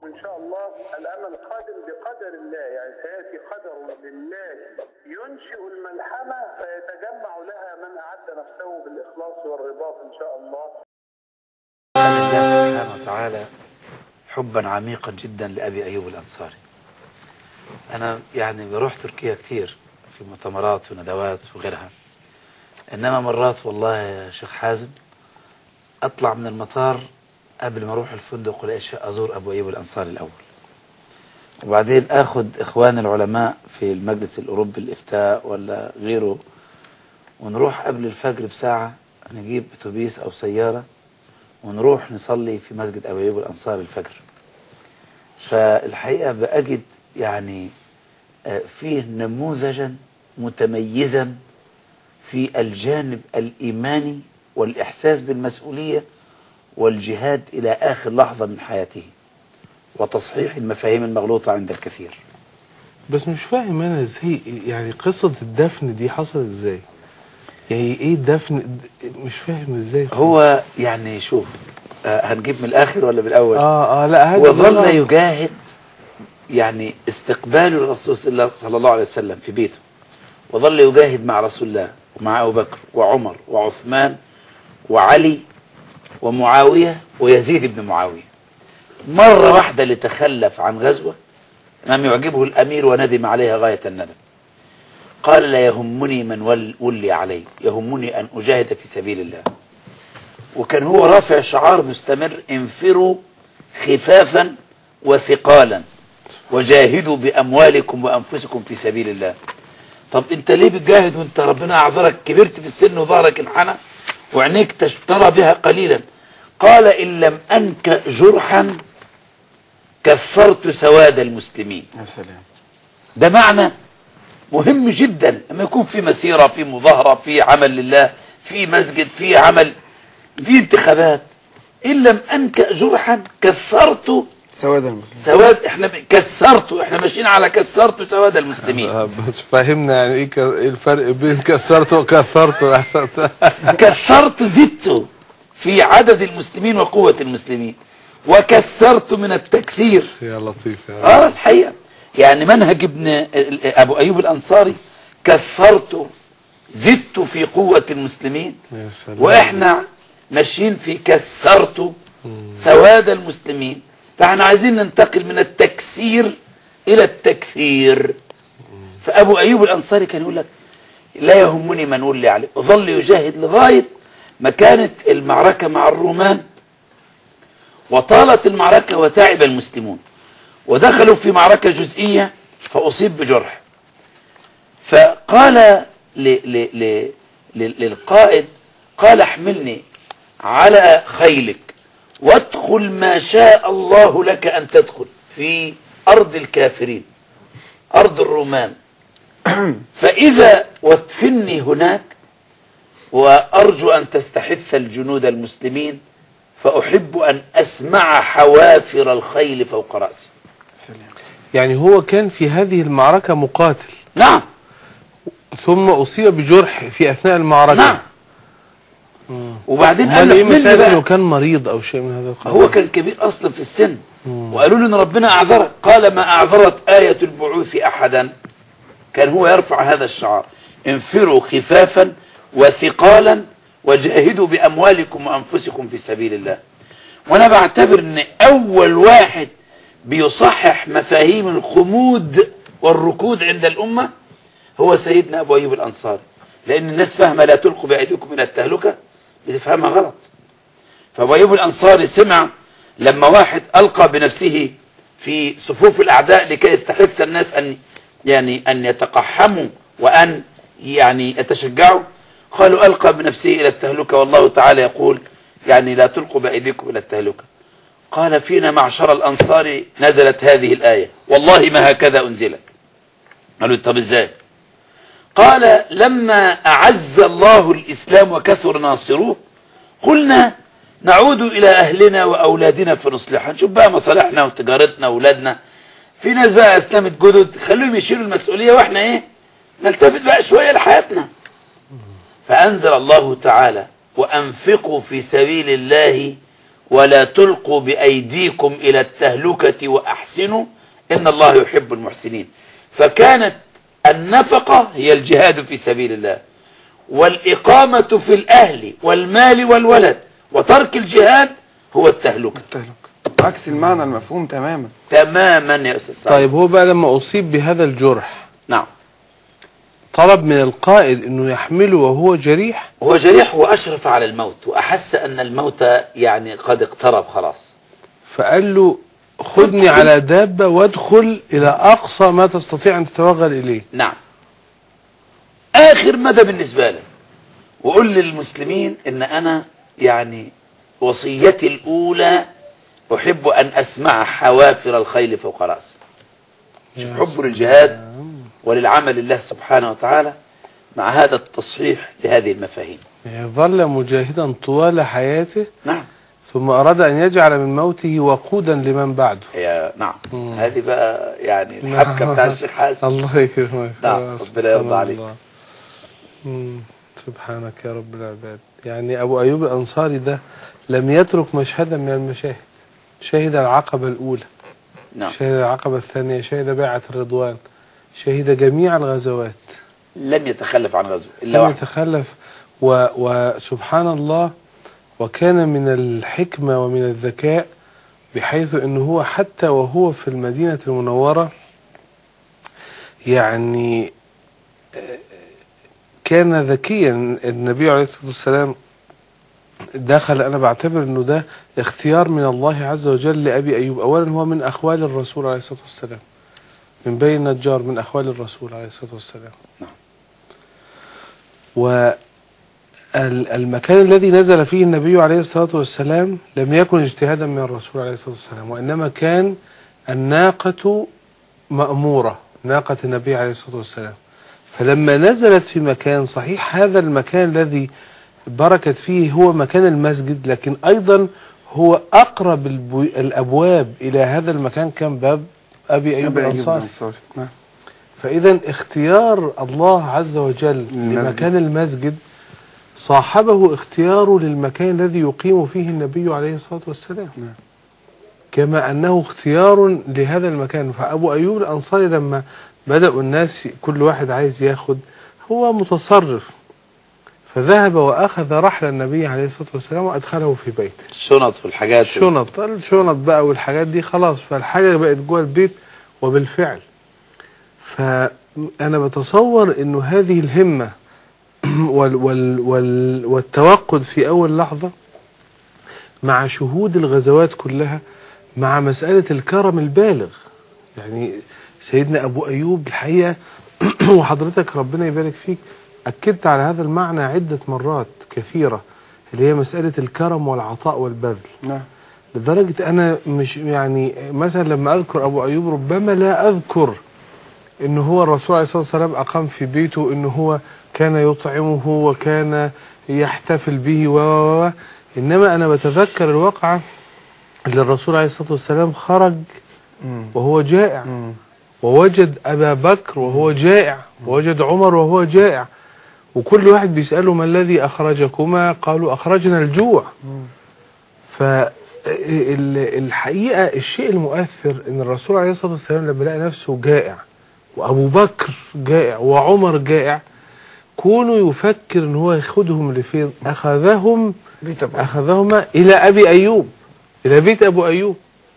إن شاء الله الأمل قادم بقدر الله يعني سيأتي قدر لله ينشئ الملحمة فيتجمع لها من أعد نفسه بالإخلاص والرباط إن شاء الله الله سبحانه وتعالى حبا عميقا جدا لأبي أيوب الأنصاري أنا يعني بروح تركيا كتير في مؤتمرات وندوات وغيرها إنما مرات والله يا شيخ حازم أطلع من المطار قبل ما أروح الفندق ولا شيء أزور أبو أيوب الأنصاري الأول وبعدين أخذ إخوان العلماء في المجلس الأوروبي الإفتاء ولا غيره ونروح قبل الفجر بساعة نجيب أتوبيس أو سيارة ونروح نصلي في مسجد أبي أيوب الأنصاري الفجر فالحقيقة بأجد يعني آه، فيه نموذجا متميزا في الجانب الإيماني والإحساس بالمسؤولية والجهاد إلى آخر لحظة من حياته وتصحيح المفاهيم المغلوطة عند الكثير بس مش فاهم انا ازاي يعني قصة الدفن دي حصلت ازاي يعني ايه الدفن مش فاهم ازاي هو يعني شوف آه، هنجيب من الآخر ولا من الأول اه اه لا هذا وظل ده- يجاهد يعني استقبال الرسول صلى الله- صلى الله عليه وسلم في بيته وظل يجاهد مع رسول الله ومع أبو بكر وعمر وعثمان وعلي ومعاوية ويزيد بن معاوية مرة واحدة لتخلف عن غزوة لم يعجبه الأمير وندم عليها غاية الندم قال لا يهمني من ول- ولي علي يهمني أن أجاهد في سبيل الله وكان هو رافع شعار مستمر انفروا خفافا وثقالا وجاهدوا بأموالكم وأنفسكم في سبيل الله طب انت ليه بتجاهد وانت ربنا أعذرك كبرت في السن وظهرك انحنى وعينيك تشترى بها قليلا قال إن لم أنك جرحا كثرت سواد المسلمين يا سلام ده معنى مهم جدا لما يكون في مسيرة في مظاهرة في عمل لله في مسجد في عمل في انتخابات إن لم أنكأ جرحا كثرت سواد المسلمين سواد احنا ب- كسرته احنا ماشيين على كسرت سواد المسلمين آه، بس فهمنا يعني ايه ك- إيه الفرق بين كسرته وكثرته احسن كثرت زدت في عدد المسلمين وقوة المسلمين وكسرت من التكسير يا لطيف يا رب. اه الحقيقة يعني منهج ابن ال- ابو ايوب الانصاري كثرت زدت في قوة المسلمين يا سلام واحنا ماشيين في كسرت سواد المسلمين فاحنا عايزين ننتقل من التكسير الى التكثير فابو ايوب الانصاري كان يقول لك لا يهمني من ولي عليه وظل يجاهد لغايه ما كانت المعركه مع الرومان وطالت المعركه وتعب المسلمون ودخلوا في معركه جزئيه فاصيب بجرح فقال ل ل ل ل للقائد قال احملني على خيلك وادخل ما شاء الله لك أن تدخل في أرض الكافرين أرض الرومان فإذا وادفني هناك وأرجو أن تستحث الجنود المسلمين فأحب أن أسمع حوافر الخيل فوق رأسي سلام يعني هو كان في هذه المعركة مقاتل نعم ثم أصيب بجرح في أثناء المعركة نعم وبعدين قال أمال له إيه احملني مسألة بقى إنه كان مريض أو شيء من هذا القبيل هو كان كبير اصلا في السن وقالوا له ان ربنا اعذرك قال ما اعذرت ايه البعوث احدا كان هو يرفع هذا الشعار انفروا خفافا وثقالا وجاهدوا باموالكم وانفسكم في سبيل الله وانا بعتبر ان اول واحد بيصحح مفاهيم الخمود والركود عند الامه هو سيدنا ابو ايوب الانصاري لان الناس فاهمه لا تلقوا بايديكم الى التهلكه بتفهمها غلط فابو ايوب الانصاري سمع لما واحد القى بنفسه في صفوف الاعداء لكي يستحث الناس ان يعني ان يتقحموا وان يعني يتشجعوا قالوا القى بنفسه الى التهلكه والله تعالى يقول يعني لا تلقوا بايديكم الى التهلكه قال فينا معشر الانصار نزلت هذه الايه والله ما هكذا انزلت قالوا طب ازاي قال لما اعز الله الاسلام وكثر ناصروه قلنا نعود إلى أهلنا وأولادنا فنصلحها نشوف بقى مصالحنا وتجارتنا وأولادنا في ناس بقى أسلمت جدد خلوهم يشيلوا المسؤولية وإحنا إيه نلتفت بقى شوية لحياتنا فأنزل الله تعالى وأنفقوا في سبيل الله ولا تلقوا بأيديكم إلى التهلكة وأحسنوا إن الله يحب المحسنين فكانت النفقة هي الجهاد في سبيل الله والإقامة في الأهل والمال والولد وترك الجهاد هو التهلكة التهلك عكس المعنى المفهوم تماما تماما يا أستاذ سعد طيب هو بقى لما أصيب بهذا الجرح نعم طلب من القائد انه يحمله وهو جريح هو جريح وأشرف على الموت وأحس أن الموت يعني قد اقترب خلاص فقال له خذني على دابة وادخل إلى أقصى ما تستطيع أن تتوغل إليه نعم آخر مدى بالنسبة لك وقول للمسلمين إن أنا يعني وصيتي الأولى أحب أن أسمع حوافر الخيل فوق رأسي شوف حبه للجهاد وللعمل لله سبحانه وتعالى مع هذا التصحيح لهذه المفاهيم يعني ظل مجاهدا طوال حياته نعم ثم أراد أن يجعل من موته وقودا لمن بعده هي نعم هذه بقى يعني الحبكة بتاع الشيخ حازم الله يكرمك نعم، آه، ربنا سبحان يرضى عليك. الله. مم، سبحانك يا رب العباد يعني أبو أيوب الأنصاري ده لم يترك مشهدا من المشاهد شهد العقبة الأولى نعم شهد العقبة الثانية شهد بيعة الرضوان شهد جميع الغزوات لم يتخلف عن غزو إلا لم واحد يتخلف و وسبحان الله وكان من الحكمة ومن الذكاء بحيث أنه هو حتى وهو في المدينة المنورة يعني آه، كان ذكيا النبي عليه الصلاة والسلام دخل أنا بعتبر أنه ده اختيار من الله عز وجل لأبي أيوب أولا هو من أخوال الرسول عليه الصلاة والسلام من بين النجار من أخوال الرسول عليه الصلاة والسلام والمكان الذي نزل فيه النبي عليه الصلاة والسلام لم يكن اجتهادا من الرسول عليه الصلاة والسلام وإنما كان الناقة مأمورة ناقة النبي عليه الصلاة والسلام فلما نزلت في مكان صحيح هذا المكان الذي بركت فيه هو مكان المسجد لكن أيضا هو أقرب البو- الأبواب إلى هذا المكان كان باب أبي أيوب أبي أيوب الأنصاري الأنصاري نعم فإذا اختيار الله عز وجل المسجد. لمكان المسجد صاحبه اختياره للمكان الذي يقيم فيه النبي عليه الصلاة والسلام نعم. كما أنه اختيار لهذا المكان فأبو أيوب الأنصاري لما بدأوا الناس كل واحد عايز ياخد هو متصرف فذهب وأخذ رحل النبي عليه الصلاة والسلام وأدخله في بيته الشنط والحاجات الشنط الشنط بقى والحاجات دي خلاص فالحاجة بقت جوه البيت وبالفعل فأنا بتصور إنه هذه الهمة وال وال وال والتوقد في أول لحظة مع شهود الغزوات كلها مع مسألة الكرم البالغ يعني سيدنا أبو أيوب الحقيقة وحضرتك ربنا يبارك فيك أكدت على هذا المعنى عدة مرات كثيرة اللي هي مسألة الكرم والعطاء والبذل نعم لدرجة أنا مش يعني مثلا لما أذكر أبو أيوب ربما لا أذكر إن هو الرسول عليه الصلاة والسلام أقام في بيته إن هو كان يطعمه وكان يحتفل به و و و إنما أنا بتذكر الواقعة اللي الرسول عليه الصلاة والسلام خرج مم. وهو جائع مم. ووجد أبا بكر وهو جائع ووجد عمر وهو جائع وكل واحد بيسأله ما الذي أخرجكما قالوا أخرجنا الجوع فالحقيقة الشيء المؤثر ان الرسول عليه الصلاة والسلام لما لقى نفسه جائع وابو بكر جائع وعمر جائع كونه يفكر ان هو ياخدهم لفين اخذهم بيت أبو اخذهما الى ابي ايوب الى بيت ابو ايوب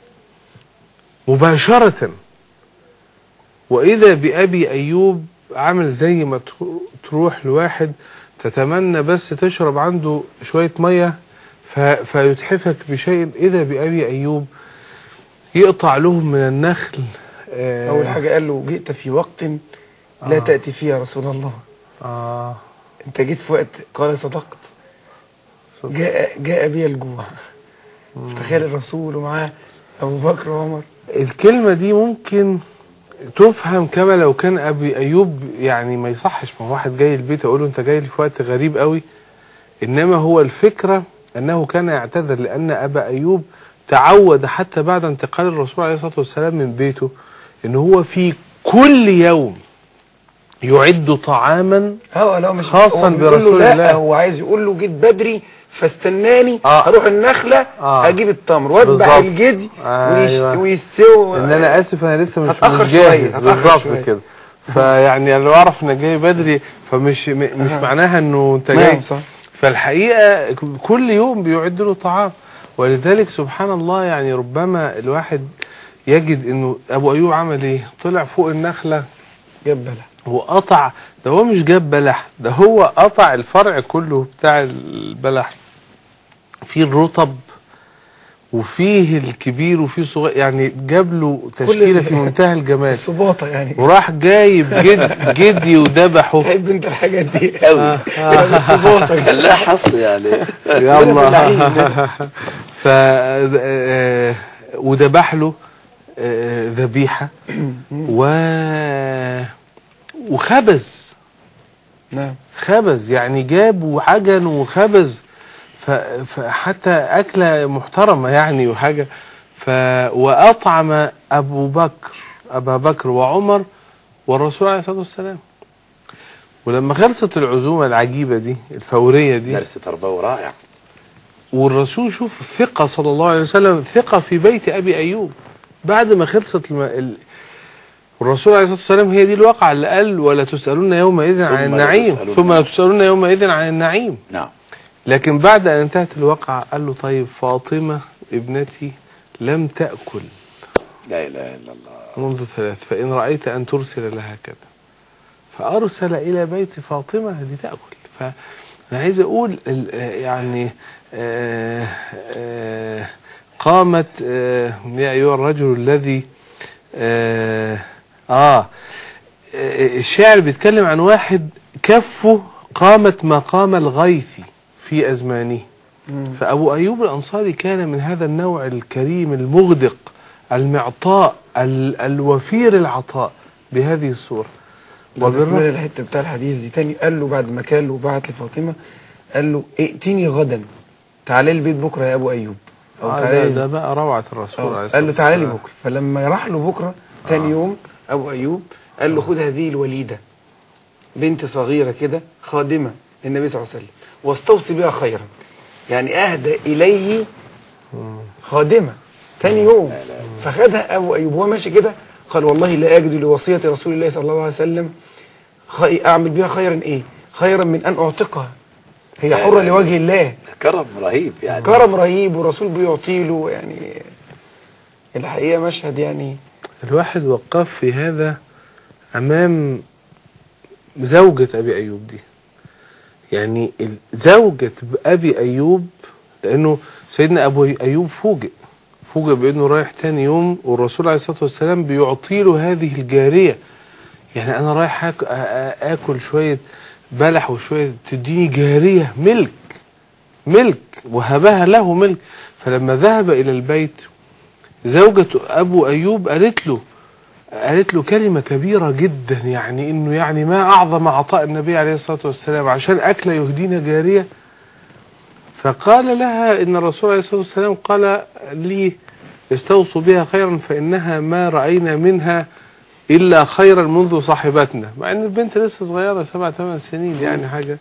مباشرة واذا بابي ايوب عامل زي ما ترو- تروح لواحد تتمنى بس تشرب عنده شوية مية ف- فيتحفك بشيء إذا بأبي أيوب يقطع لهم من النخل آه أول حاجة قال له جئت في وقت لا تأتي فيه يا رسول الله آه أنت جيت في وقت قال صدقت جاء جاء بي الجوع تخيل الرسول ومعاه أبو بكر وعمر الكلمة دي ممكن تفهم كما لو كان أبي أيوب يعني ما يصحش ما هو واحد جاي البيت أقول له أنت جاي لي في وقت غريب قوي إنما هو الفكرة أنه كان يعتذر لأن أبا أيوب تعود حتى بعد انتقال الرسول عليه الصلاة والسلام من بيته إن هو في كل يوم يعد طعاما اه لا مش خاصاً هو بيقول له برسول لا الله. هو عايز يقول له جيت بدري فاستناني آه. اروح النخله آه. اجيب التمر واذبح بالظبط. الجدي ويش- أيوة. ويستوي ان انا اسف انا لسه مش هتأخر مش شوية، جاهز هتأخر بالظبط شوية. كده فيعني لو اعرف انك جاي بدري فمش م- مش معناها انه انت نعم، جاي صح. فالحقيقه كل يوم بيعد له طعام ولذلك سبحان الله يعني ربما الواحد يجد انه ابو ايوب عمل ايه طلع فوق النخله جاب بلح وقطع ده هو مش جاب بلح ده هو قطع الفرع كله بتاع البلح فيه الرطب وفيه الكبير وفيه الصغير يعني جاب له تشكيله ال- في منتهى الجمال السباطه يعني وراح جايب جد جدي وذبحه تحب انت الحاجات دي قوي السباطه خلاها حصل يعني يلا ف آه، وذبح له آه، ذبيحه و وخبز نعم خبز يعني جاب وعجن وخبز ف- فحتى أكلة محترمة يعني وحاجة ف وأطعم أبو بكر أبا بكر وعمر والرسول عليه الصلاة والسلام ولما خلصت العزومة العجيبة دي الفورية دي درس تربوي رائع والرسول شوف ثقة صلى الله عليه وسلم ثقة في بيت أبي أيوب بعد ما خلصت الم... ال... الرسول عليه الصلاة والسلام هي دي الواقعة اللي قال ولا تسألون يومئذ ثم عن لا النعيم تسألون ثم لا تسألون يومئذ عن النعيم نعم لكن بعد أن انتهت الواقعة قال له طيب فاطمة ابنتي لم تأكل لا اله الا الله منذ ثلاث فإن رأيت أن ترسل لها كذا فأرسل إلى بيت فاطمة لتأكل فأنا عايز أقول ال- آه يعني آه آه قامت آه يا أيها الرجل الذي آه, آه آه، الشاعر بيتكلم عن واحد كفه قامت مقام الغيث في أزمانه فأبو أيوب الأنصاري كان من هذا النوع الكريم المغدق المعطاء ال الوفير العطاء بهذه الصورة وبالرغم وبالرغم الحته بتاع الحديث دي تاني قال له بعد ما كان له وبعت لفاطمه قال له ائتني غدا تعالى لي البيت بكره يا ابو ايوب او آه تعالى ده, لي ده بقى روعة الرسول عليه آه، الصلاة قال له تعالى لي والسلام. بكره فلما راح له بكره تاني يوم ابو ايوب قال له خد هذه الوليده بنت صغيره كده خادمه للنبي صلى الله عليه وسلم واستوصي بها خيرا يعني اهدى اليه خادمه تاني يوم فخدها ابو ايوب وهو ماشي كده قال والله لا اجد لوصيه رسول الله صلى الله عليه وسلم خي... اعمل بها خيرا ايه خيرا من ان اعتقها هي حره لوجه الله كرم رهيب يعني كرم رهيب والرسول بيعطي له يعني الحقيقه مشهد يعني الواحد وقف في هذا أمام زوجة أبي أيوب دي يعني ال- زوجة أبي أيوب لأنه سيدنا أبو أيوب فوجئ فوجئ بأنه رايح تاني يوم والرسول عليه الصلاة والسلام بيعطي له هذه الجارية يعني أنا رايح آك- آ- آ- آكل شوية بلح وشوية تديني جارية ملك ملك وهبها له ملك فلما ذهب إلى البيت زوجة أبو أيوب قالت له قالت له كلمة كبيرة جدا يعني إنه يعني ما أعظم عطاء النبي عليه الصلاة والسلام عشان أكلة يهدينا جارية فقال لها إن الرسول عليه الصلاة والسلام قال لي استوصوا بها خيرا فإنها ما رأينا منها إلا خيرا منذ صاحبتنا مع إن البنت لسه صغيرة سبع ثمان سنين يعني حاجة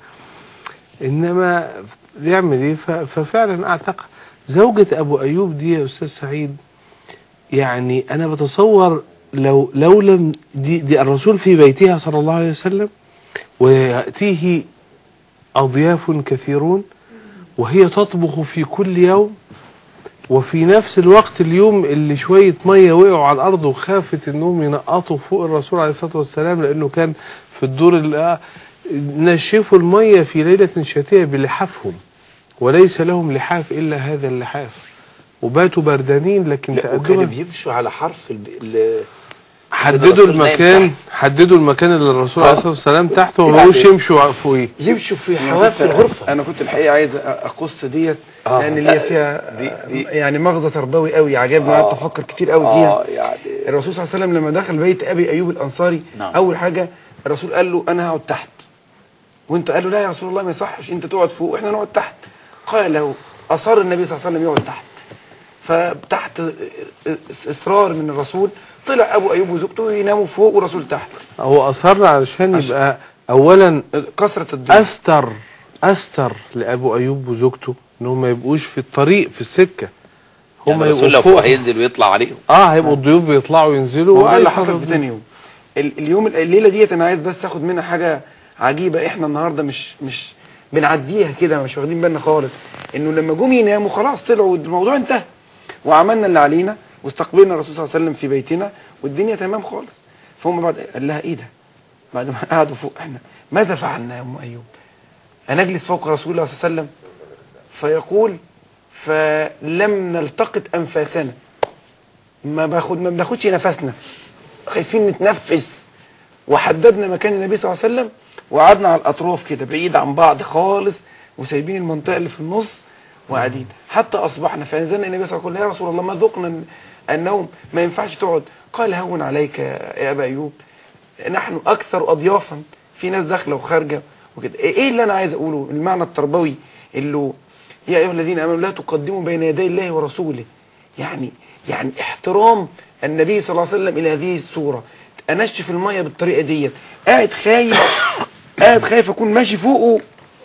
إنما يعمل إيه ف- ففعلا أعتقد زوجة أبو أيوب دي يا أستاذ سعيد يعني أنا بتصور لو لو لم دي, دي الرسول في بيتها صلى الله عليه وسلم ويأتيه أضياف كثيرون وهي تطبخ في كل يوم وفي نفس الوقت اليوم اللي شوية مية وقعوا على الأرض وخافت إنهم ينقطوا فوق الرسول عليه الصلاة والسلام لأنه كان في الدور اللي نشفوا المية في ليلة شتية بلحافهم وليس لهم لحاف إلا هذا اللحاف وباتوا بردانين لكن لا تقدما وكانوا بيمشوا على حرف ال... ال... حددوا الرسول نايم المكان تحت. حددوا المكان اللي الرسول عليه الصلاه والسلام تحته وما يعني- بقوش يمشوا فوقيه يمشوا في حواف الغرفة انا كنت الحقيقه عايز أ- اقص ديت آه. لان ليا فيها دي- دي- يعني مغزى تربوي قوي عجبني قعدت افكر كتير قوي فيها اه يعني الرسول صلى الله عليه وسلم لما دخل بيت ابي ايوب الانصاري نعم. اول حاجه الرسول قال له انا هقعد تحت وانت قال له لا يا رسول الله ما يصحش انت تقعد فوق واحنا نقعد تحت قال له اصر النبي صلى الله عليه وسلم يقعد تحت فتحت اصرار من الرسول طلع ابو ايوب وزوجته يناموا فوق والرسول تحت هو اصر علشان يبقى اولا كثره الضيوف استر استر لابو ايوب وزوجته انهم ما يبقوش في الطريق في السكه هم يعني الرسول لو يبقوا فوق فوق هينزل ويطلع عليهم اه هيبقوا الضيوف بيطلعوا ينزلوا هو ده اللي وأيسر حصل في الضيوف. تاني يوم ال- اليوم الليله ديت انا عايز بس اخد منها حاجه عجيبه احنا النهارده مش مش بنعديها كده مش واخدين بالنا خالص انه لما جم يناموا خلاص طلعوا الموضوع انتهى وعملنا اللي علينا واستقبلنا الرسول صلى الله عليه وسلم في بيتنا والدنيا تمام خالص فهم بعد قال لها ايه ده بعد ما قعدوا فوق احنا ماذا فعلنا يا ام ايوب أنجلس فوق رسول الله صلى الله عليه وسلم فيقول فلم نلتقط أنفاسنا ما باخد ما بناخدش نفسنا خايفين نتنفس وحددنا مكان النبي صلى الله عليه وسلم وقعدنا على الاطراف كده بعيد عن بعض خالص وسايبين المنطقه اللي في النص وقاعدين حتى اصبحنا فنزلنا النبي صلى الله عليه وسلم يا رسول الله ما ذقنا النوم ما ينفعش تقعد قال هون عليك يا ابا ايوب نحن اكثر اضيافا في ناس داخله وخارجه وكده ايه اللي انا عايز اقوله المعنى التربوي اللي يا ايها الذين امنوا لا تقدموا بين يدي الله ورسوله يعني يعني احترام النبي صلى الله عليه وسلم الى هذه الصوره انشف الميه بالطريقه ديت قاعد خايف قاعد خايف اكون ماشي فوقه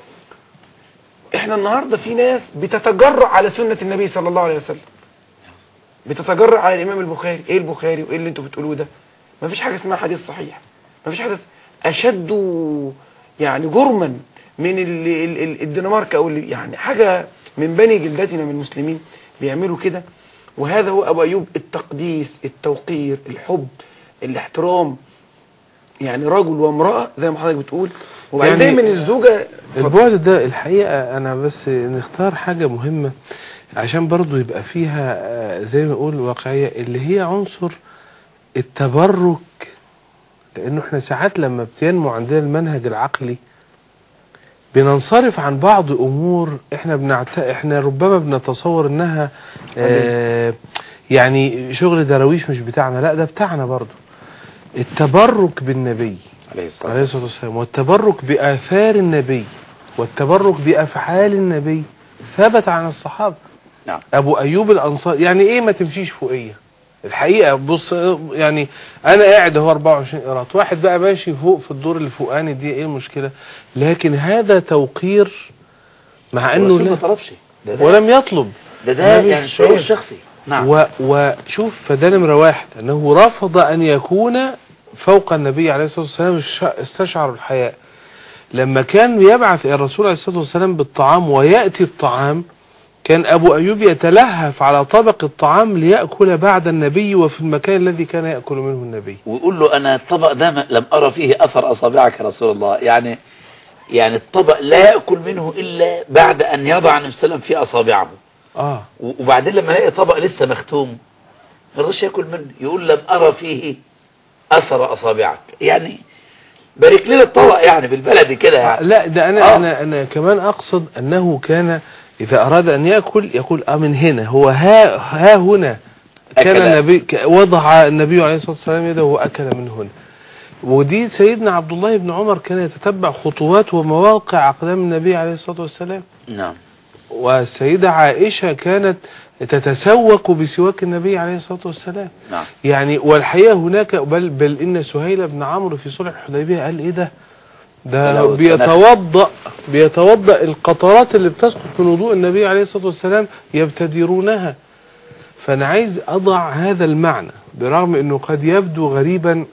احنا النهارده في ناس بتتجرأ على سنه النبي صلى الله عليه وسلم بتتجرأ على الامام البخاري ايه البخاري وايه اللي انتوا بتقولوه ده مفيش حاجه اسمها حديث صحيح مفيش حديث اشد يعني جرما من ال- ال- ال- الدنمارك او ال- يعني حاجه من بني جلدتنا من المسلمين بيعملوا كده وهذا هو ابو ايوب التقديس التوقير الحب الاحترام يعني رجل وامراه زي ما حضرتك بتقول وبعدين يعني دايما الزوجه البعد ده الحقيقة أنا بس نختار حاجة مهمة عشان برضو يبقى فيها آه، زي ما نقول واقعية اللي هي عنصر التبرك لأنه احنا ساعات لما بتنمو عندنا المنهج العقلي بننصرف عن بعض أمور احنا بنعت... احنا ربما بنتصور انها آه يعني شغل دراويش مش بتاعنا لا ده بتاعنا برضو التبرك بالنبي عليه الصلاة عليه الصلاة والسلام والتبرك بآثار النبي والتبرك بأفعال النبي ثبت عن الصحابة نعم أبو أيوب الأنصار يعني إيه ما تمشيش فوقية الحقيقة بص يعني أنا قاعد أهو 24 قيراط واحد بقى ماشي فوق في الدور اللي فوقاني دي إيه المشكلة لكن هذا توقير مع أنه الرسول ما لا طلبش ده ده, ولم يطلب ده, ده النبي يعني شعور شايف. شخصي نعم و وشوف فده نمرة واحد أنه رفض أن يكون فوق النبي عليه الصلاة والسلام الش- استشعر الحياء لما كان يبعث الرسول عليه الصلاة والسلام بالطعام ويأتي الطعام كان أبو أيوب يتلهف على طبق الطعام ليأكل بعد النبي وفي المكان الذي كان يأكل منه النبي ويقول له انا الطبق ده ما- لم ارى فيه اثر اصابعك يا رسول الله يعني يعني الطبق لا ياكل منه الا بعد ان يضع النبي صلى الله عليه وسلم في اصابعه آه و- وبعدين لما الاقي طبق لسه مختوم ما رضاش ياكل منه يقول لم ارى فيه اثر اصابعك يعني بارك لنا الطبق يعني بالبلدي كده يعني لا ده أنا آه. أنا أنا كمان أقصد أنه كان إذا أراد أن يأكل يقول آه من هنا هو ها ها هنا كان أكل. النبي ك- وضع النبي عليه الصلاة والسلام يده وأكل من هنا ودي سيدنا عبد الله بن عمر كان يتتبع خطوات ومواقع أقدام النبي عليه الصلاة والسلام نعم والسيدة عائشة كانت تتسوق بسواك النبي عليه الصلاة والسلام نعم يعني والحقيقة هناك بل, بل إن سهيل بن عمرو في صلح الحديبية قال إيه ده ده لو بيتوضأ بيتوضأ القطرات اللي بتسقط من وضوء النبي عليه الصلاة والسلام يبتدرونها فأنا عايز أضع هذا المعنى برغم أنه قد يبدو غريبا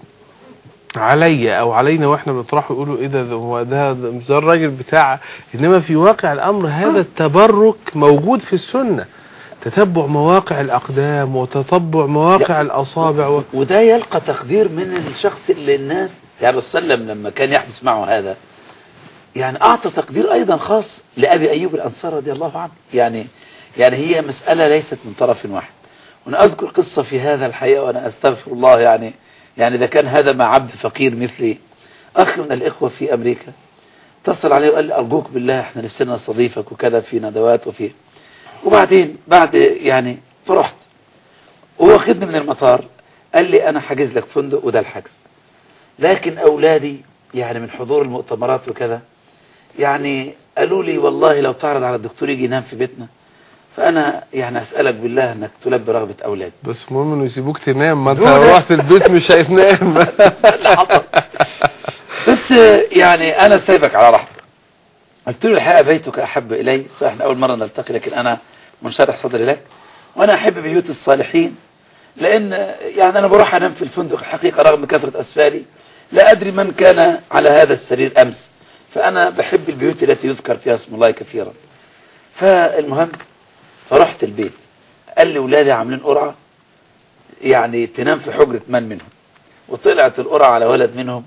علي أو علينا وإحنا بنطرحه يقولوا إيه ده ده هو ده, ده مش ده الراجل بتاع إنما في واقع الأمر هذا التبرك موجود في السنة تتبع مواقع الأقدام وتتبع مواقع الأصابع و... وده يلقى تقدير من الشخص اللي الناس يعني الرسول صلى الله عليه وسلم لما كان يحدث معه هذا يعني أعطى تقدير أيضا خاص لأبي أيوب الأنصار رضي الله عنه يعني يعني هي مسألة ليست من طرف واحد وأنا أذكر قصة في هذا الحقيقة وأنا أستغفر الله يعني يعني إذا كان هذا مع عبد فقير مثلي أخ من الإخوة في أمريكا اتصل عليه وقال لي أرجوك بالله إحنا نفسنا نستضيفك وكذا في ندوات وفي وبعدين بعد يعني فرحت وهو خدني من المطار قال لي انا حاجز لك فندق وده الحجز لكن اولادي يعني من حضور المؤتمرات وكذا يعني قالوا لي والله لو تعرض على الدكتور يجي ينام في بيتنا فانا يعني اسالك بالله انك تلبي رغبه اولادي بس المهم انه يسيبوك تنام ما انت دول- لو رحت البيت مش هتنام اللي حصل بس يعني انا سايبك على راحتك قلت له الحقيقه بيتك احب الي صحيح احنا اول مره نلتقي لكن انا منشرح صدري لك وانا احب بيوت الصالحين لان يعني انا بروح انام في الفندق الحقيقه رغم كثره اسفاري لا ادري من كان على هذا السرير امس فانا بحب البيوت التي يذكر فيها اسم الله كثيرا فالمهم فرحت البيت قال لي ولادي عاملين قرعه يعني تنام في حجره من منهم وطلعت القرعه على ولد منهم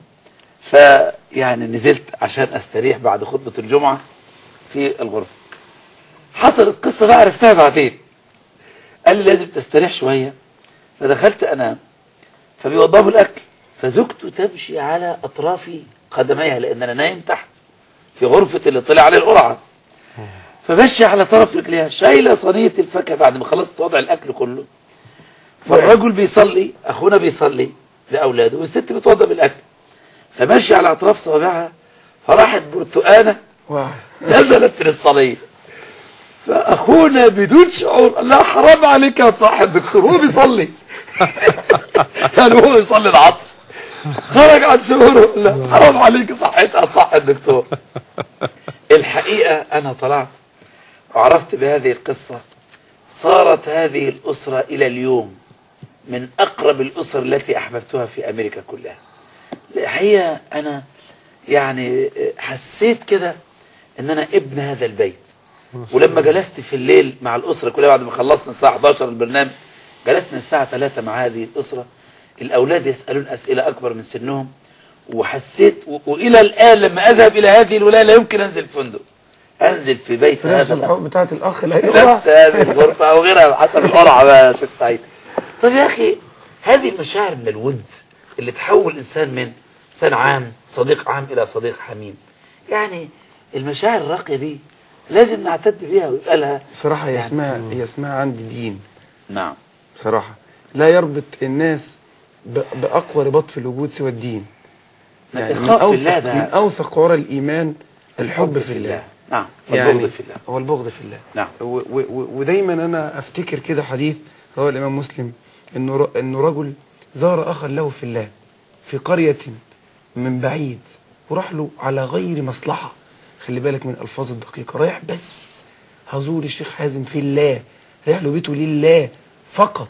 فيعني نزلت عشان استريح بعد خطبه الجمعه في الغرفه حصلت قصه بقى عرفتها بعدين قال لي لازم تستريح شويه فدخلت انام فبيوضبوا الاكل فزوجته تمشي على اطراف قدميها لان انا نايم تحت في غرفه اللي طلع عليه القرعه فمشي على طرف رجليها شايله صينيه الفاكهه بعد ما خلصت وضع الاكل كله فالرجل بيصلي اخونا بيصلي لاولاده والست بتوضب الاكل فمشي على اطراف صوابعها فراحت برتقانه واو. نزلت من الصينيه فاخونا بدون شعور قال لها حرام عليك يا صاحب الدكتور هو بيصلي يعني هو يصلي العصر خرج عن شعوره قال لها حرام عليك صحيت صح الدكتور الحقيقه انا طلعت وعرفت بهذه القصه صارت هذه الاسره الى اليوم من اقرب الاسر التي احببتها في امريكا كلها الحقيقه انا يعني حسيت كده ان انا ابن هذا البيت ولما جلست في الليل مع الاسره كلها بعد ما خلصنا الساعه 11 البرنامج جلسنا الساعه 3 مع هذه الاسره الاولاد يسالون اسئله اكبر من سنهم وحسيت و- والى الان لما اذهب الى هذه الولايه لا يمكن انزل فندق انزل في بيت في نفس هذا الأخ. الحب بتاعت الاخ اللي في هيقرا نفس هذه الغرفة أو غيرها حسب القرعة بقى يا شيخ سعيد طب يا أخي هذه المشاعر من الود اللي تحول الإنسان من إنسان عام صديق عام إلى صديق حميم يعني المشاعر الراقية دي لازم نعتد بيها ويبقى لها بصراحه هي اسمها هي اسمها عندي دين نعم بصراحه لا يربط الناس ب- باقوى رباط في الوجود سوى الدين يعني من الخوف في الله اوثق ده من اوثق عرى الايمان الحب في الله نعم يعني والبغض في الله هو البغض في الله نعم. و و و ودايما انا افتكر كده حديث هو الامام مسلم انه ر- انه رجل زار اخا له في الله في قريه من بعيد وراح له على غير مصلحه خلي بالك من الالفاظ الدقيقه رايح بس هزور الشيخ حازم في الله رايح له بيته لله فقط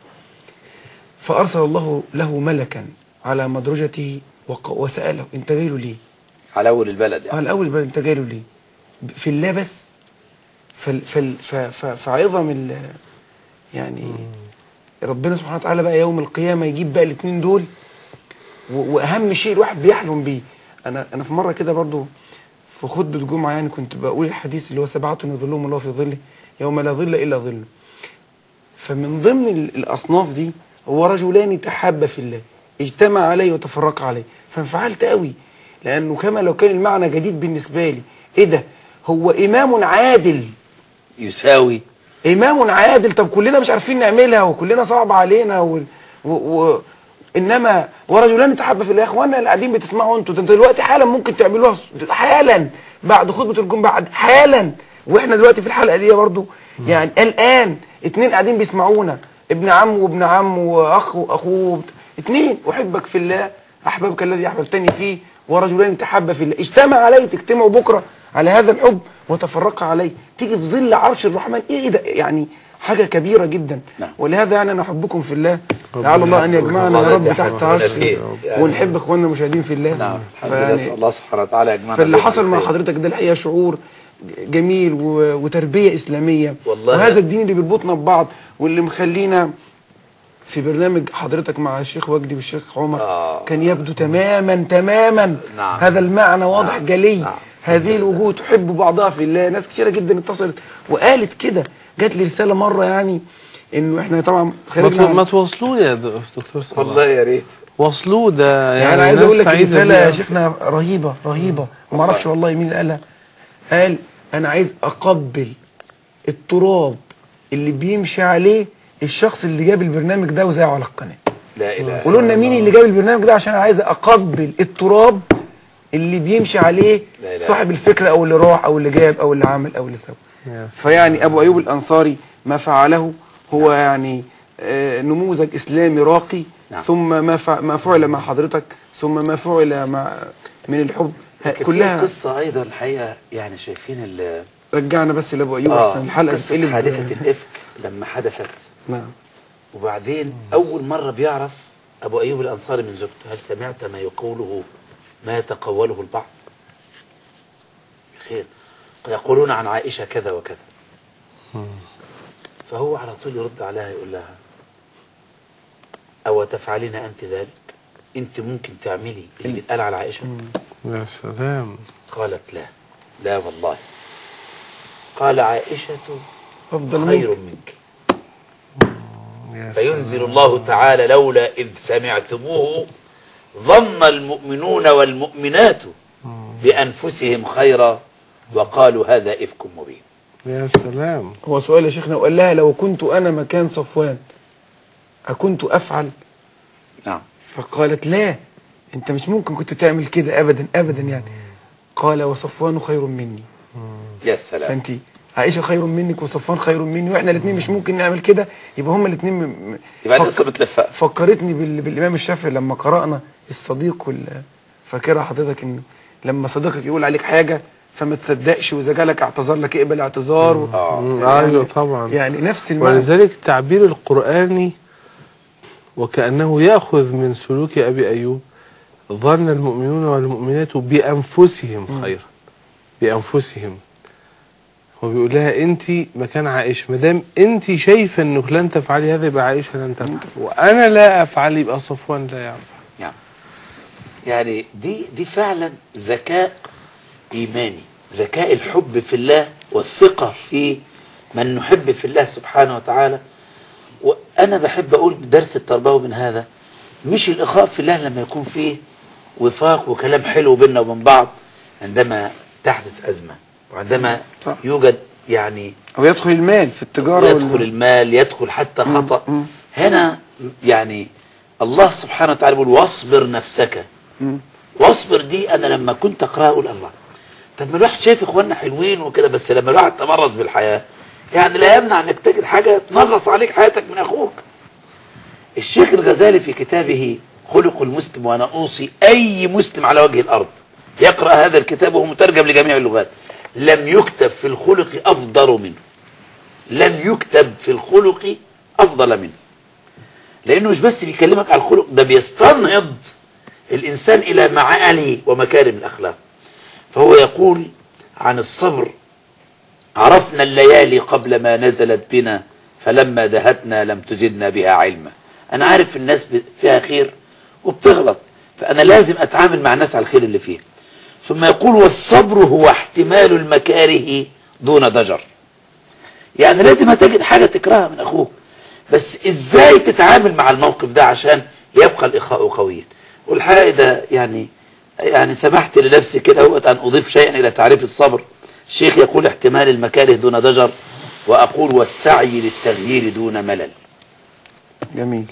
فارسل الله له ملكا على مدرجته وق- وساله انت جاي له ليه؟ على أول البلد اه يعني الاول بقى انت جاي له ليه؟ في الله بس فال فال ف ف فعظم ال يعني ربنا سبحانه وتعالى بقى يوم القيامه يجيب بقى الاثنين دول و- واهم شيء الواحد بيحلم بيه انا انا في مره كده برضو في خطبه جمعه يعني كنت بقول الحديث اللي هو سبعه يظلهم الله في ظله يوم لا ظل الا ظله فمن ضمن ال- الاصناف دي هو رجلان تحابا في الله اجتمع عليه وتفرقا عليه فانفعلت قوي لانه كما لو كان المعنى جديد بالنسبه لي ايه ده هو امام عادل يساوي امام عادل طب كلنا مش عارفين نعملها وكلنا صعب علينا و... و... و... انما ورجلان تحابا في الله يا اخوانا اللي قاعدين بتسمعوا انتوا ده انتوا دلوقتي حالا ممكن تعملوها ص- حالا بعد خطبه الجمعه بعد حالا واحنا دلوقتي في الحلقه دي برضو يعني الان اتنين قاعدين بيسمعونا ابن عم وابن عم واخ واخوه اتنين احبك في الله احببك الذي احببتني فيه ورجلان تحابا في الله اجتمع عليه تجتمعوا بكره على هذا الحب وتفرقا عليه تيجي في ظل عرش الرحمن ايه ده يعني حاجه كبيره جدا نعم. ولهذا يعني انا احبكم في الله لعل الله ان يجمعنا الله يا رب يحفظك تحت ربنا عرشه فيه. يعني- ونحب اخواننا المشاهدين في الله نعم الحمد فيعني- لله نسأل الله سبحانه وتعالى يجمعنا فاللي بهم حصل مع بالخير. حضرتك ده الحقيقه شعور جميل و- وتربيه اسلاميه والله. وهذا الدين اللي بيربطنا ببعض واللي مخلينا في برنامج حضرتك مع الشيخ وجدي والشيخ عمر آه. كان يبدو تماما تماما نعم. هذا المعنى واضح نعم. جلي نعم. هذه الوجوه تحب بعضها في الله ناس كثيره جدا اتصلت وقالت كده جات لي رساله مره يعني انه احنا طبعا ما خارجنا تو- عن- ما توصلوه يا د- دكتور صلاح والله يا ريت وصلوه ده يعني, يعني انا عايز ناس اقول لك سعيدة رساله بيها. يا شيخنا رهيبه رهيبه وما اعرفش والله مين اللي قالها قال انا عايز اقبل التراب اللي بيمشي عليه الشخص اللي جاب البرنامج ده وزعه على القناه لا إله قولوا لنا مين اللي جاب البرنامج ده عشان انا عايز اقبل التراب اللي بيمشي عليه لا إله صاحب الفكره او اللي راح او اللي جاب او اللي عمل او اللي سوى يا فيعني ابو ايوب الانصاري ما فعله هو يعني آه، نموذج اسلامي راقي نعم. ثم ما فع- ما فعل مع حضرتك ثم ما فعل مع من الحب لكن كلها في قصة أيضا الحقيقة يعني شايفين ال رجعنا بس لابو ايوب آه احسن الحلقه قصة تقلب- حادثة الإفك لما حدثت نعم وبعدين أول مرة بيعرف أبو أيوب الأنصاري من زوجته هل سمعت ما يقوله ما يتقوله البعض خير يقولون عن عائشة كذا وكذا فهو على طول يرد عليها يقول لها أو تفعلين أنت ذلك أنت ممكن تعملي اللي بيتقال على عائشة يا سلام قالت لا لا والله قال عائشة افضل خير منك منك يا سلام. فينزل الله تعالى لولا إذ سمعتموه ظن المؤمنون والمؤمنات بأنفسهم خيرا وقالوا هذا إفك مبين يا سلام هو سؤال يا شيخنا وقال لها لو كنت انا مكان صفوان اكنت افعل نعم فقالت لا انت مش ممكن كنت تعمل كده ابدا ابدا يعني قال وصفوان خير مني يا سلام فانت عائشه خير منك وصفوان خير مني واحنا الاثنين مش ممكن نعمل كده يبقى هما الاثنين م... م- يبقى فك- لسه بتلفق فكرتني بال... بالامام الشافعي لما قرانا الصديق وال... فاكرها حضرتك ان لما صديقك يقول عليك حاجه فما تصدقش واذا جالك اعتذار لك اقبل اعتذار و... آه. مم، ايوه طبعا يعني نفس المعنى ولذلك التعبير القرآني وكأنه يأخذ من سلوك أبي أيوب ظن المؤمنون والمؤمنات بأنفسهم خيرا بأنفسهم هو بيقول لها أنت مكان عائشة ما دام أنت شايفة أنك لن تفعلي هذا يبقى عائشة لن تفعل وأنا لا أفعل يبقى صفوان لا يعمل نعم يعني دي دي فعلا ذكاء إيماني ذكاء الحب في الله والثقة في من نحب في الله سبحانه وتعالى وأنا بحب أقول بدرس التربوي من هذا مش الإخاء في الله لما يكون فيه وفاق وكلام حلو بيننا وبين بعض عندما تحدث أزمة وعندما صح. يوجد يعني او يدخل المال في التجاره يدخل المال يدخل حتى خطأ هنا يعني الله سبحانه وتعالى بيقول واصبر نفسك واصبر دي انا لما كنت اقراها اقول الله طب ما الواحد شايف اخواننا حلوين وكده بس لما الواحد تمرس بالحياه يعني لا يمنع انك تجد حاجه تنغص عليك حياتك من اخوك الشيخ الغزالي في كتابه خلق المسلم وانا اوصي اي مسلم على وجه الارض يقرا هذا الكتاب وهو مترجم لجميع اللغات لم يكتب في الخلق افضل منه لم يكتب في الخلق افضل منه لانه مش بس بيكلمك على الخلق ده بيستنهض الانسان الى معالي ومكارم الاخلاق فهو يقول عن الصبر عرفنا الليالي قبل ما نزلت بنا فلما دهتنا لم تزدنا بها علما انا عارف الناس ب- فيها خير وبتغلط فانا لازم اتعامل مع الناس على الخير اللي فيها ثم يقول والصبر هو احتمال المكاره دون ضجر يعني لازم هتجد حاجة تكرهها من أخوك بس إزاي تتعامل مع الموقف ده عشان يبقى الإخاء قويا والحقيقة ده يعني يعني سمحت لنفسي كده هو أن أضيف شيئا إلى تعريف الصبر الشيخ يقول احتمال المكاره دون ضجر وأقول والسعي للتغيير دون ملل جميل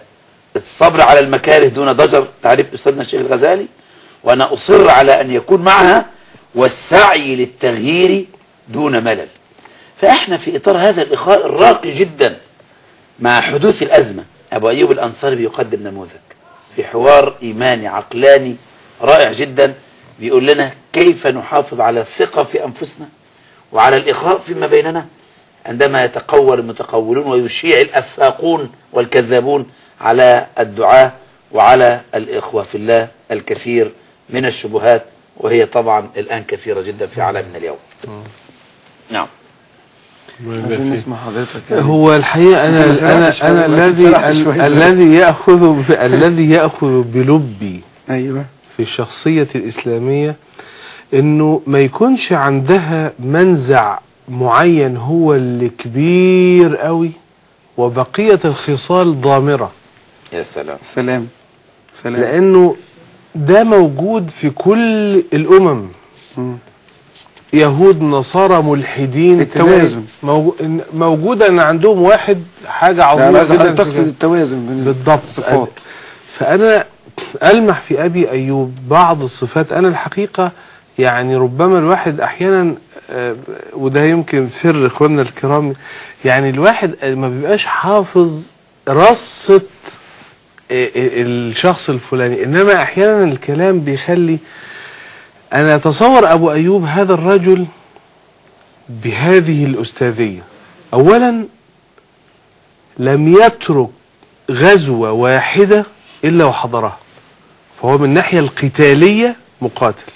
الصبر على المكاره دون ضجر تعريف أستاذنا الشيخ الغزالي وأنا أصر على أن يكون معها والسعي للتغيير دون ملل فإحنا في إطار هذا الإخاء الراقي جدا مع حدوث الأزمة أبو أيوب الأنصاري بيقدم نموذج في حوار إيماني عقلاني رائع جدا بيقول لنا كيف نحافظ على الثقة في أنفسنا وعلى الإخاء فيما بيننا عندما يتقول المتقولون ويشيع الأفاقون والكذابون على الدعاة وعلى الإخوة في الله الكثير من الشبهات وهي طبعا الآن كثيرة جدا في عالمنا اليوم نعم عايزين نسمع حضرتك يعني. هو الحقيقة أنا ما سرحتش أنا شوية، أنا ما الذي سرحتش ال- شوية. الذي يأخذ ب- الذي يأخذ بلبي ايوه في الشخصية الإسلامية إنه ما يكونش عندها منزع معين هو اللي كبير قوي وبقية الخصال ضامرة يا سلام سلام سلام لأنه ده موجود في كل الأمم مم. يهود نصارى ملحدين التوازن. موجو- موجودة ان عندهم واحد حاجة لا عظيمة لازم جدا في تقصد كده. التوازن بين بالضبط الصفات فأنا ألمح في أبي أيوب بعض الصفات أنا الحقيقة يعني ربما الواحد أحيانا آه، وده يمكن سر إخواننا الكرام يعني الواحد ما بيبقاش حافظ رصة آه، آه، الشخص الفلاني إنما أحيانا الكلام بيخلي أنا أتصور أبو أيوب هذا الرجل بهذه الأستاذية أولا لم يترك غزوة واحدة إلا وحضرها فهو من الناحية القتالية مقاتل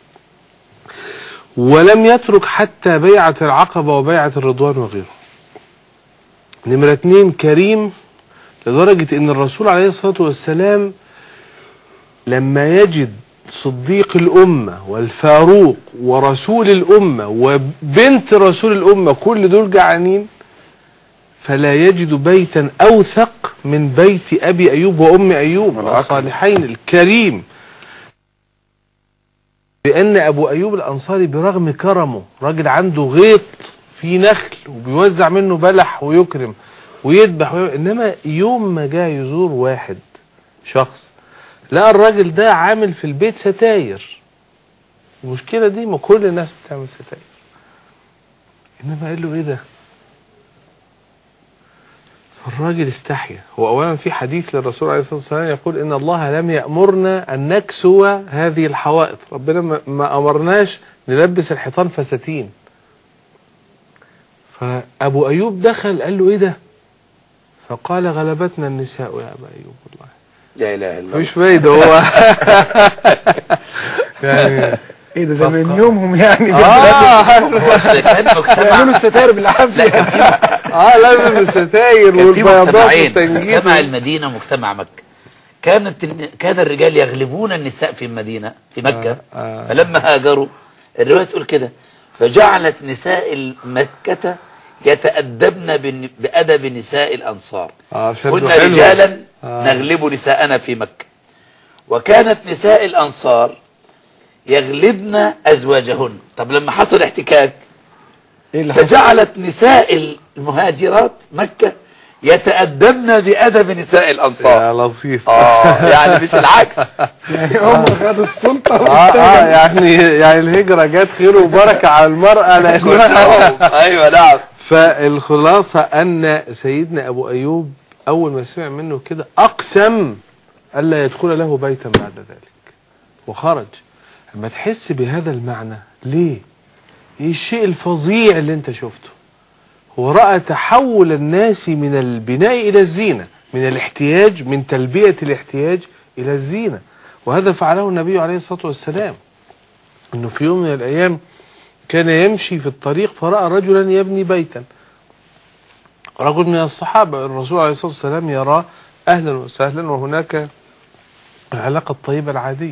ولم يترك حتى بيعة العقبة وبيعة الرضوان وغيره نمرة اتنين كريم لدرجة ان الرسول عليه الصلاة والسلام لما يجد صديق الأمة والفاروق ورسول الأمة وبنت رسول الأمة كل دول جعانين فلا يجد بيتا أوثق من بيت أبي أيوب وأم أيوب الصالحين الكريم بأن أبو أيوب الأنصاري برغم كرمه راجل عنده غيط فيه نخل وبيوزع منه بلح ويكرم ويذبح ويعمل. إنما يوم ما جاء يزور واحد شخص لقى الراجل ده عامل في البيت ستاير المشكلة دي ما كل الناس بتعمل ستاير إنما قال له إيه ده فالراجل استحيا هو اولا في حديث للرسول عليه الصلاه والسلام يقول ان الله لم يامرنا ان نكسو هذه الحوائط ربنا ما- ما امرناش نلبس الحيطان فساتين فابو ايوب دخل قال له ايه ده فقال غلبتنا النساء يا ابا ايوب والله لا اله الا الله مفيش فايده هو يعني ايه ده ده من يومهم يعني اه هو اصل كان مجتمع بيعملوا الستاير بالعافيه اه لازم الستاير كان في والبياضات مجتمعين والتنجيد مجتمع المدينه ومجتمع مكه كانت الن- كان الرجال يغلبون النساء في المدينه في مكه آه، آه. فلما هاجروا الروايه تقول كده فجعلت نساء مكه يتأدبن بن- بأدب نساء الأنصار اه شدوا كنا حلوة. رجالا آه. نغلب نساءنا في مكة وكانت نساء الأنصار يغلبن أزواجهن طب لما حصل احتكاك ايه اللي حصل؟ فجعلت نساء المهاجرات مكة يتأدبن بأدب نساء الأنصار يا لطيف اه يعني مش العكس يعني هم خدوا السلطه اه اه واشتغلوا يعني يعني الهجرة جت خير وبركة على المرأة لأنها كلهم ايوه نعم فالخلاصة أن سيدنا أبو أيوب أول ما سمع منه كده أقسم ألا يدخل له بيتا بعد ذلك وخرج لما تحس بهذا المعنى ليه؟ إيه الشيء الفظيع اللي أنت شفته؟ هو رأى تحول الناس من البناء إلى الزينة من الاحتياج من تلبية الاحتياج إلى الزينة وهذا فعله النبي عليه الصلاة والسلام أنه في يوم من الأيام كان يمشي في الطريق فرأى رجلا يبني بيتا رجل من الصحابة الرسول عليه الصلاة والسلام يراه أهلا وسهلا وهناك العلاقة الطيبة العادية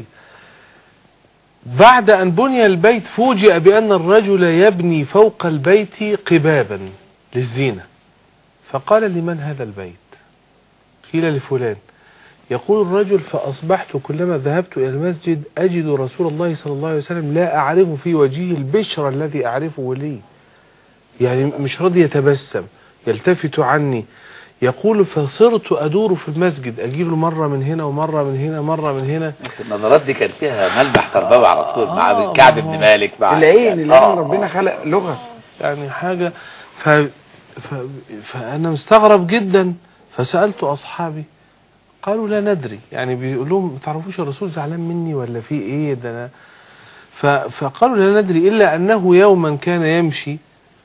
بعد أن بني البيت فوجئ بأن الرجل يبني فوق البيت قبابا للزينة فقال لمن هذا البيت قيل لفلان يقول الرجل فأصبحت كلما ذهبت إلى المسجد أجد رسول الله صلى الله عليه وسلم لا أعرف في وجهه البشر الذي أعرفه لي يعني مش راضي يتبسم يلتفت عني يقول فصرت أدور في المسجد أجيب له مرة من هنا ومرة من هنا مرة من هنا النظرات دي كان فيها ملمح تربوي على طول مع آه، كعب ما بن هو مالك مع العين العين آه، ربنا خلق لغه يعني حاجة ف... ف... فأنا مستغرب جدا فسألت أصحابي قالوا لا ندري يعني بيقول لهم ما تعرفوش الرسول زعلان مني ولا في ايه ده انا ف... فقالوا لا ندري الا انه يوما كان يمشي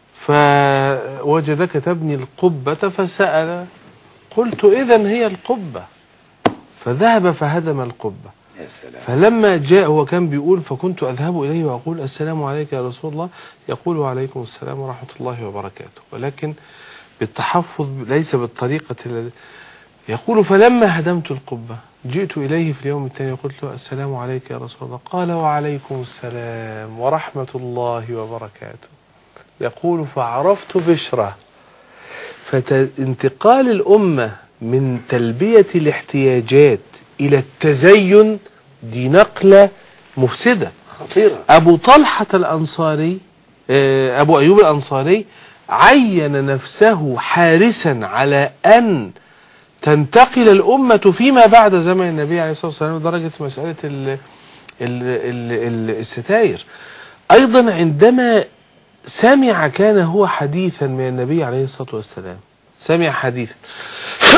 فوجدك تبني القبة فسأل قلت اذا هي القبة فذهب فهدم القبة يا سلام فلما جاء هو كان بيقول فكنت أذهب إليه وأقول السلام عليك يا رسول الله يقول وعليكم السلام ورحمة الله وبركاته ولكن بالتحفظ ليس بالطريقة التي يقول فلما هدمت القبة جئت إليه في اليوم الثاني وقلت له السلام عليك يا رسول الله قال وعليكم السلام ورحمة الله وبركاته يقول فعرفت بشره فانتقال الأمة من تلبية الاحتياجات إلى التزين دي نقلة مفسدة خطيرة أبو طلحة الأنصاري آه، أبو أيوب الأنصاري عين نفسه حارسا على أن تنتقل الأمة فيما بعد زمن النبي عليه الصلاة والسلام لدرجة مسألة ال ال ال ال الستاير أيضا عندما سمع كان هو حديثا من النبي عليه الصلاة والسلام سمع حديثا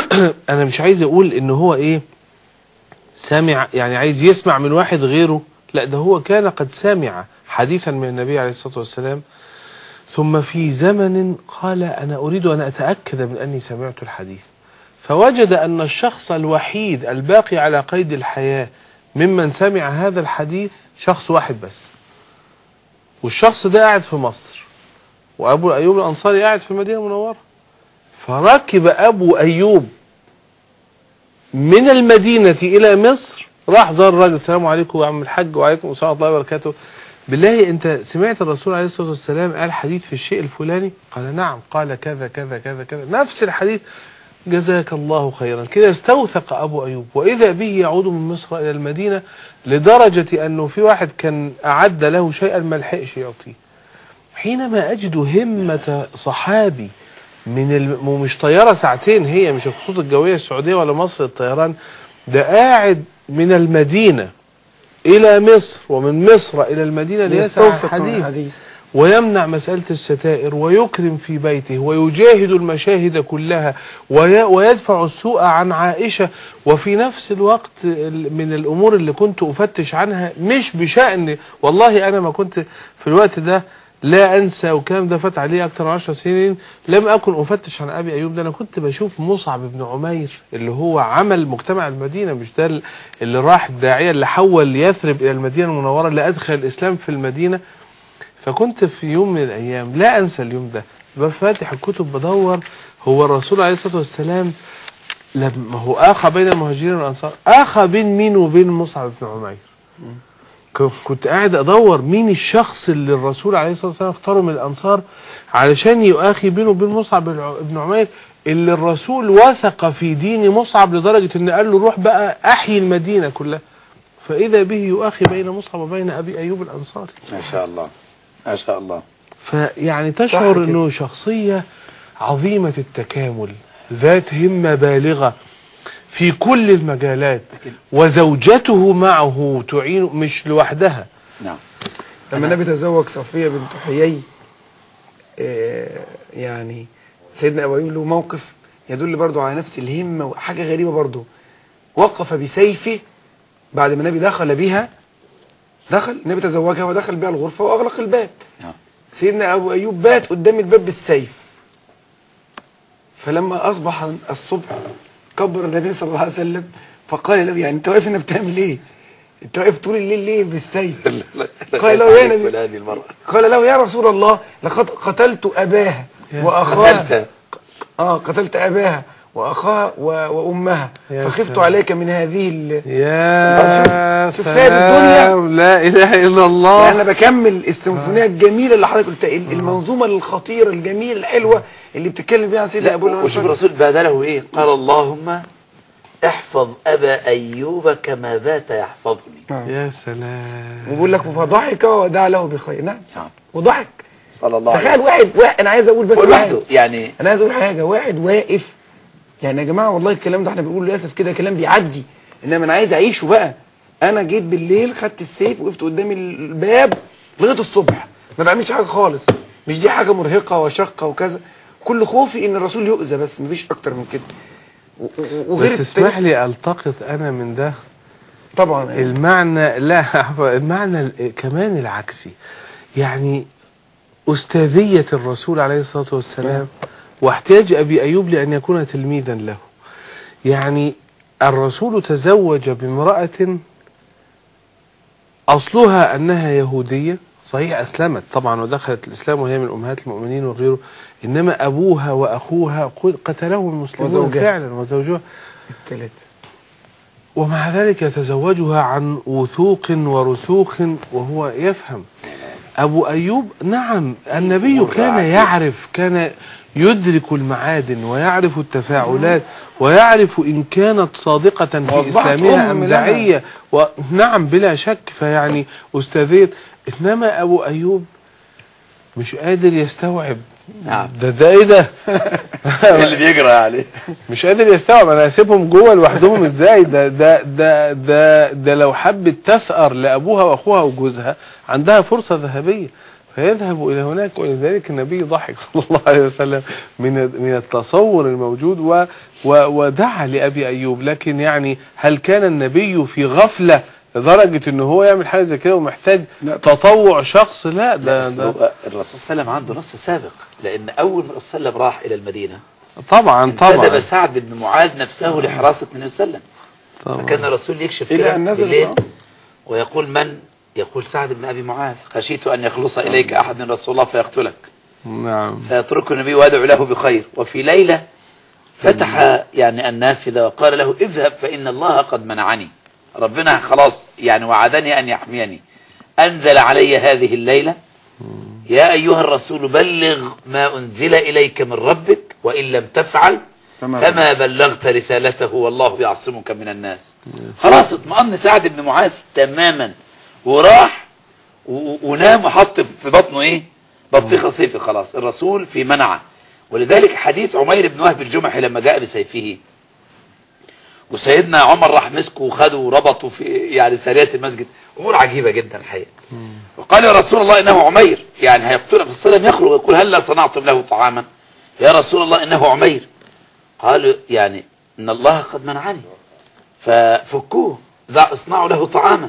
أنا مش عايز أقول إن هو إيه سمع يعني عايز يسمع من واحد غيره لا ده هو كان قد سمع حديثا من النبي عليه الصلاة والسلام ثم في زمن قال أنا أريد أن أتأكد من أني سمعت الحديث فوجد أن الشخص الوحيد الباقي على قيد الحياة ممن سمع هذا الحديث شخص واحد بس والشخص ده قاعد في مصر وأبو أيوب الأنصاري قاعد في المدينة المنورة فركب أبو أيوب من المدينة إلى مصر راح زار الراجل السلام عليكم يا عم الحاج وعليكم السلام ورحمة الله وبركاته بالله أنت سمعت الرسول عليه الصلاة والسلام قال حديث في الشيء الفلاني قال نعم قال كذا كذا كذا كذا نفس الحديث جزاك الله خيرا كده استوثق أبو أيوب وإذا به يعود من مصر إلى المدينة لدرجة أنه في واحد كان أعد له شيئا ما لحقش يعطيه حينما أجد همة صحابي من الم... ومش طيارة ساعتين هي مش الخطوط الجوية السعودية ولا مصر الطيران ده قاعد من المدينة إلى مصر ومن مصر إلى المدينة ليسمع يستوفق من الحديث الحديث ويمنع مسألة الستائر ويكرم في بيته ويجاهد المشاهد كلها وي ويدفع السوء عن عائشة وفي نفس الوقت ال- من الأمور اللي كنت أفتش عنها مش بشأن والله أنا ما كنت في الوقت ده لا أنسى والكلام ده فات عليه أكثر من 10 سنين لم أكن أفتش عن أبي أيوب ده أنا كنت بشوف مصعب بن عمير اللي هو عمل مجتمع المدينة مش ده اللي راح الداعية اللي حول يثرب إلى المدينة المنورة اللي أدخل الإسلام في المدينة فكنت في يوم من الايام لا انسى اليوم ده بفاتح الكتب بدور هو الرسول عليه الصلاه والسلام لما هو اخى بين المهاجرين والانصار اخى بين مين وبين مصعب بن عمير ك- كنت قاعد ادور مين الشخص اللي الرسول عليه الصلاه والسلام اختاره من الانصار علشان يؤاخي بينه وبين مصعب بن ع- بن عمير اللي الرسول وثق في دين مصعب لدرجه ان قال له روح بقى احيي المدينه كلها فاذا به يؤاخي بين مصعب وبين ابي ايوب الانصاري ما شاء الله ما شاء الله فيعني تشعر كده. انه شخصيه عظيمه التكامل ذات همه بالغه في كل المجالات وزوجته معه تعين مش لوحدها نعم لما النبي تزوج صفية بنت حيي آه، يعني سيدنا أبو أيوب له موقف يدل برضو على نفس الهمة وحاجة غريبة برضو وقف بسيفه بعد ما النبي دخل بها دخل النبي تزوجها ودخل بها الغرفة وأغلق الباب نعم سيدنا أبو أيوب بات قدام الباب بالسيف فلما أصبح الصبح كبر النبي صلى الله عليه وسلم فقال له يعني أنت واقف هنا بتعمل إيه؟ أنت واقف طول الليل ليه بالسيف؟ قال له يا نبي هذه المرأة قال له يا رسول الله لقد قتلت أباها يا وأخاها قتلت. آه قتلت أباها وأخاها و- وأمها يا فخفت سلام. عليك من هذه ال... يا شوف- شوف سايب الدنيا. سلام لا اله الا الله يعني أنا بكمل السيمفونية الجميلة اللي حضرتك قلتها ال- المنظومة الخطيرة الجميلة الحلوة اللي بتتكلم بيها عن سيدنا لا أبو وشوف الأنصار الرسول بادله ايه قال اللهم احفظ ابا ايوب كما بات يحفظني يا سلام وبيقول لك فضحك ودعا له بخير نعم نعم. وضحك صلى الله عليه تخيل وسلم واحد واحد انا عايز اقول بس واحد ولوحده يعني انا عايز اقول حاجه واحد واقف يعني يا جماعه والله الكلام ده احنا بنقوله للاسف كده كلام بيعدي انما انا عايز اعيشه بقى انا جيت بالليل خدت السيف وقفت قدام الباب لغايه الصبح ما بعملش حاجه خالص مش دي حاجه مرهقه وشاقه وكذا كل خوفي ان الرسول يؤذى بس مفيش اكتر من كده و- و- وغير بس التاريخ- اسمح لي التقط انا من ده طبعا المعنى لا المعنى ال- كمان العكسي يعني أستاذية الرسول عليه الصلاة والسلام واحتياج أبي أيوب لأن يكون تلميذا له يعني الرسول تزوج بامرأة أصلها أنها يهودية صحيح أسلمت طبعا ودخلت الإسلام وهي من أمهات المؤمنين وغيره إنما أبوها وأخوها قل- قتلهم المسلمون وزوجها. فعلا وزوجها التالت ومع ذلك يتزوجها عن وثوق ورسوخ وهو يفهم أبو أيوب نعم النبي أمور كان عجيبة. يعرف كان يدرك المعادن ويعرف التفاعلات ويعرف إن كانت صادقة في وأصبحت إسلامها أم أم لنا. داعية ونعم بلا شك فيعني أستاذية إنما أبو أيوب مش قادر يستوعب نعم ده ده ايه ده اللي بيقرا عليه مش قادر يستوعب انا هسيبهم جوه لوحدهم ازاي ده ده ده ده ده لو حبت تثأر لابوها واخوها وجوزها عندها فرصه ذهبيه فيذهب الى هناك ولذلك النبي ضحك صلى الله عليه وسلم من من التصور الموجود و و ودعا لابي ايوب لكن يعني هل كان النبي في غفله لدرجة ان هو يعمل حاجة زي كده ومحتاج لا. تطوع شخص لا لا ده, أصل ده هو الرسول صلى الله عليه وسلم عنده نص سابق لأن أول ما الرسول صلى الله عليه وسلم راح إلى المدينة طبعا انتدب طبعا سعد بن معاذ نفسه لحراسة النبي صلى الله عليه وسلم طبعا. فكان الرسول يكشف إلى كده أن نزل بالليل القرآن. ويقول من يقول سعد بن أبي معاذ خشيت أن يخلص إليك أحد من رسول الله فيقتلك نعم فيتركه النبي ويدعو له بخير وفي ليلة فتح يعني النافذة وقال له اذهب فإن الله قد منعني ربنا خلاص يعني وعدني أن يحميني أنزل علي هذه الليلة يا أيها الرسول بلغ ما أنزل إليك من ربك وإن لم تفعل فما فما بلغت رسالته والله يعصمك من الناس خلاص اطمأن سعد بن معاذ تماما وراح و- و- ونام وحط في بطنه ايه بطيخه صيفي خلاص الرسول في منعه ولذلك حديث عمير بن وهب الجمحي لما جاء بسيفه وسيدنا عمر راح مسكه وخده وربطه في يعني سارية المسجد امور عجيبه جدا الحقيقه وقال يا رسول الله انه عمير يعني هيقتله في السلام يخرج ويقول هل صنعتم له طعاما يا رسول الله انه عمير قالوا يعني ان الله قد منعني ففكوه ضع اصنعوا له طعاما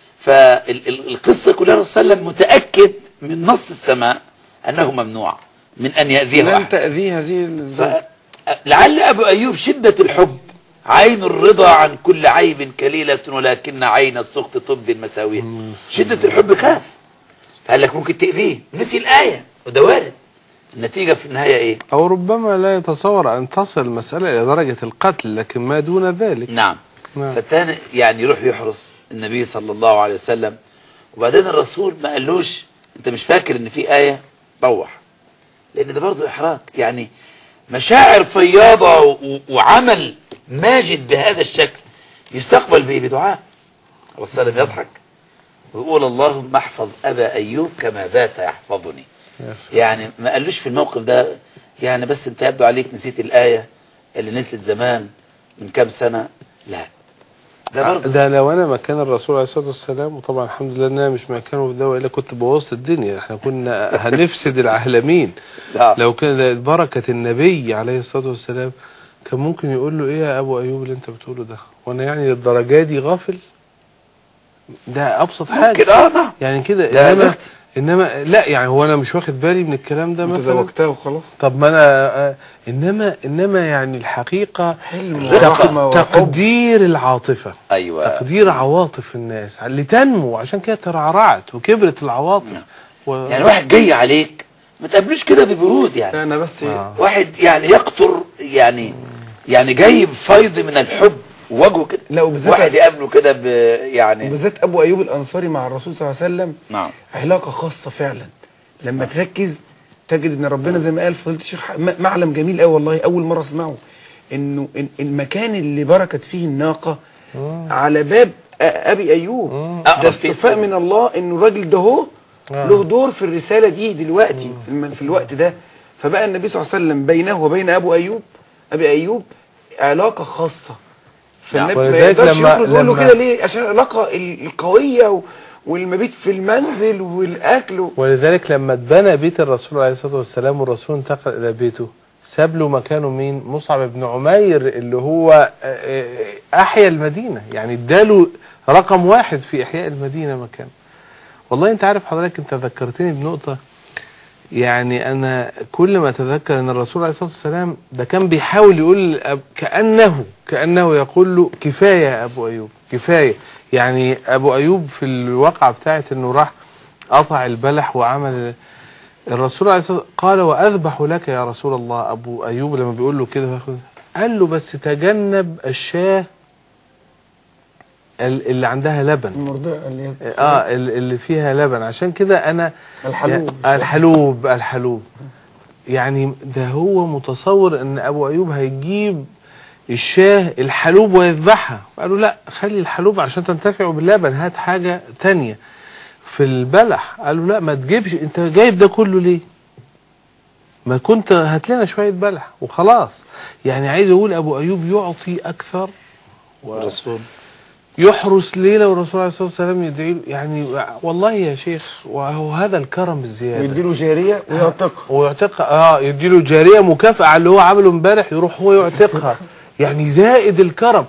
فالقصه كلها الرسول صلى الله عليه وسلم متاكد من نص السماء انه ممنوع من ان ياذيه لن احد تأذيه هذه الزوجة لعل أبو أيوب شدة الحب عين الرضا عن كل عيب كليلة ولكن عين السخط تبدي المساوية شدة الحب خاف فقال لك ممكن تأذيه نسي الآية وده وارد النتيجة في النهاية إيه او ربما لا يتصور ان تصل المسألة الى درجة القتل لكن ما دون ذلك نعم نعم. فالتاني يعني يروح يحرس النبي صلى الله عليه وسلم وبعدين الرسول ما قالوش انت مش فاكر ان في آية طوح لان ده برضه احراج يعني مشاعر فياضة و- وعمل ماجد بهذا الشكل يستقبل به بدعاء والسلام يضحك ويقول اللهم احفظ ابا ايوب كما بات يحفظني يس. يعني ما قالوش في الموقف ده يعني بس انت يبدو عليك نسيت الآية اللي نزلت زمان من كام سنة لا ده برضه ده لو انا مكان الرسول عليه الصلاه والسلام وطبعا الحمد لله ان انا مش مكانه في ده والا كنت بوظت الدنيا احنا كنا هنفسد العالمين لا. لو كان بركه النبي عليه الصلاه والسلام كان ممكن يقول له ايه يا ابو ايوب اللي انت بتقوله ده وانا يعني للدرجه دي غافل ده ابسط حاجه ممكن اه نعم يعني كده ده انما زوجتي. انما لا يعني هو انا مش واخد بالي من الكلام ده انت مثلا زوجتها وخلاص طب ما انا آه، انما انما يعني الحقيقه حلم الرقة. ورحمة وحب تقدير العاطفه ايوه تقدير عواطف الناس لتنمو عشان كده ترعرعت وكبرت العواطف و... يعني واحد جاي عليك ما تقابلوش كده ببرود يعني انا بس آه. واحد يعني يقطر يعني يعني جاي بفيض من الحب وجهه كده لا، وبالذات- واحد يقابله كده ب يعني وبالذات ابو ايوب الانصاري مع الرسول صلى الله عليه وسلم نعم علاقه خاصه فعلا لما تركز تجد ان ربنا زي ما قال فضيله الشيخ م- معلم جميل قوي والله اول مره اسمعه انه إن المكان اللي بركت فيه الناقه على باب أ- ابي ايوب ده أقرب استوفاء بيت. من الله انه الراجل ده هو آه. له دور في الرساله دي دلوقتي في, الم- في الوقت ده فبقى النبي صلى الله عليه وسلم بينه وبين ابو ايوب ابي ايوب علاقه خاصه فالنبي ما ولذلك يقدرش لما- يفرض يقول له لما- كده ليه عشان العلاقه ال- القويه و- والمبيت في المنزل والاكل و... ولذلك لما اتبنى بيت الرسول عليه الصلاه والسلام والرسول انتقل الى بيته ساب له مكانه مين؟ مصعب بن عمير اللي هو آه، آه، احيا المدينه يعني اداله رقم واحد في احياء المدينه مكان. والله انت عارف حضرتك انت ذكرتني بنقطه يعني انا كل ما اتذكر ان الرسول عليه الصلاه والسلام ده كان بيحاول يقول لأب- كانه كانه يقول له كفايه يا ابو ايوب كفايه يعني ابو ايوب في الواقعه بتاعت انه راح قطع البلح وعمل الرسول عليه الصلاه والسلام قال واذبح لك يا رسول الله ابو ايوب لما بيقول له كده قال له بس تجنب الشاه ال- اللي عندها لبن المرضعه اللي هي اه ال- اللي فيها لبن عشان كده انا الحلوب. يا- الحلوب الحلوب يعني ده هو متصور ان ابو ايوب هيجيب الشاه الحلوب ويذبحها قالوا لا خلي الحلوب عشان تنتفعوا باللبن هات حاجة تانية في البلح قالوا لا ما تجيبش انت جايب ده كله ليه ما كنت هات لنا شوية بلح وخلاص يعني عايز اقول ابو ايوب يعطي اكثر والرسول يحرس ليلة والرسول عليه الصلاة والسلام يدعي له يعني والله يا شيخ وهو هذا الكرم الزيادة ويديله جاريه ويعتقها ويعتقها اه يديله جارية مكافأة على اللي هو عمله امبارح يروح هو يعتقها يعني زائد الكرم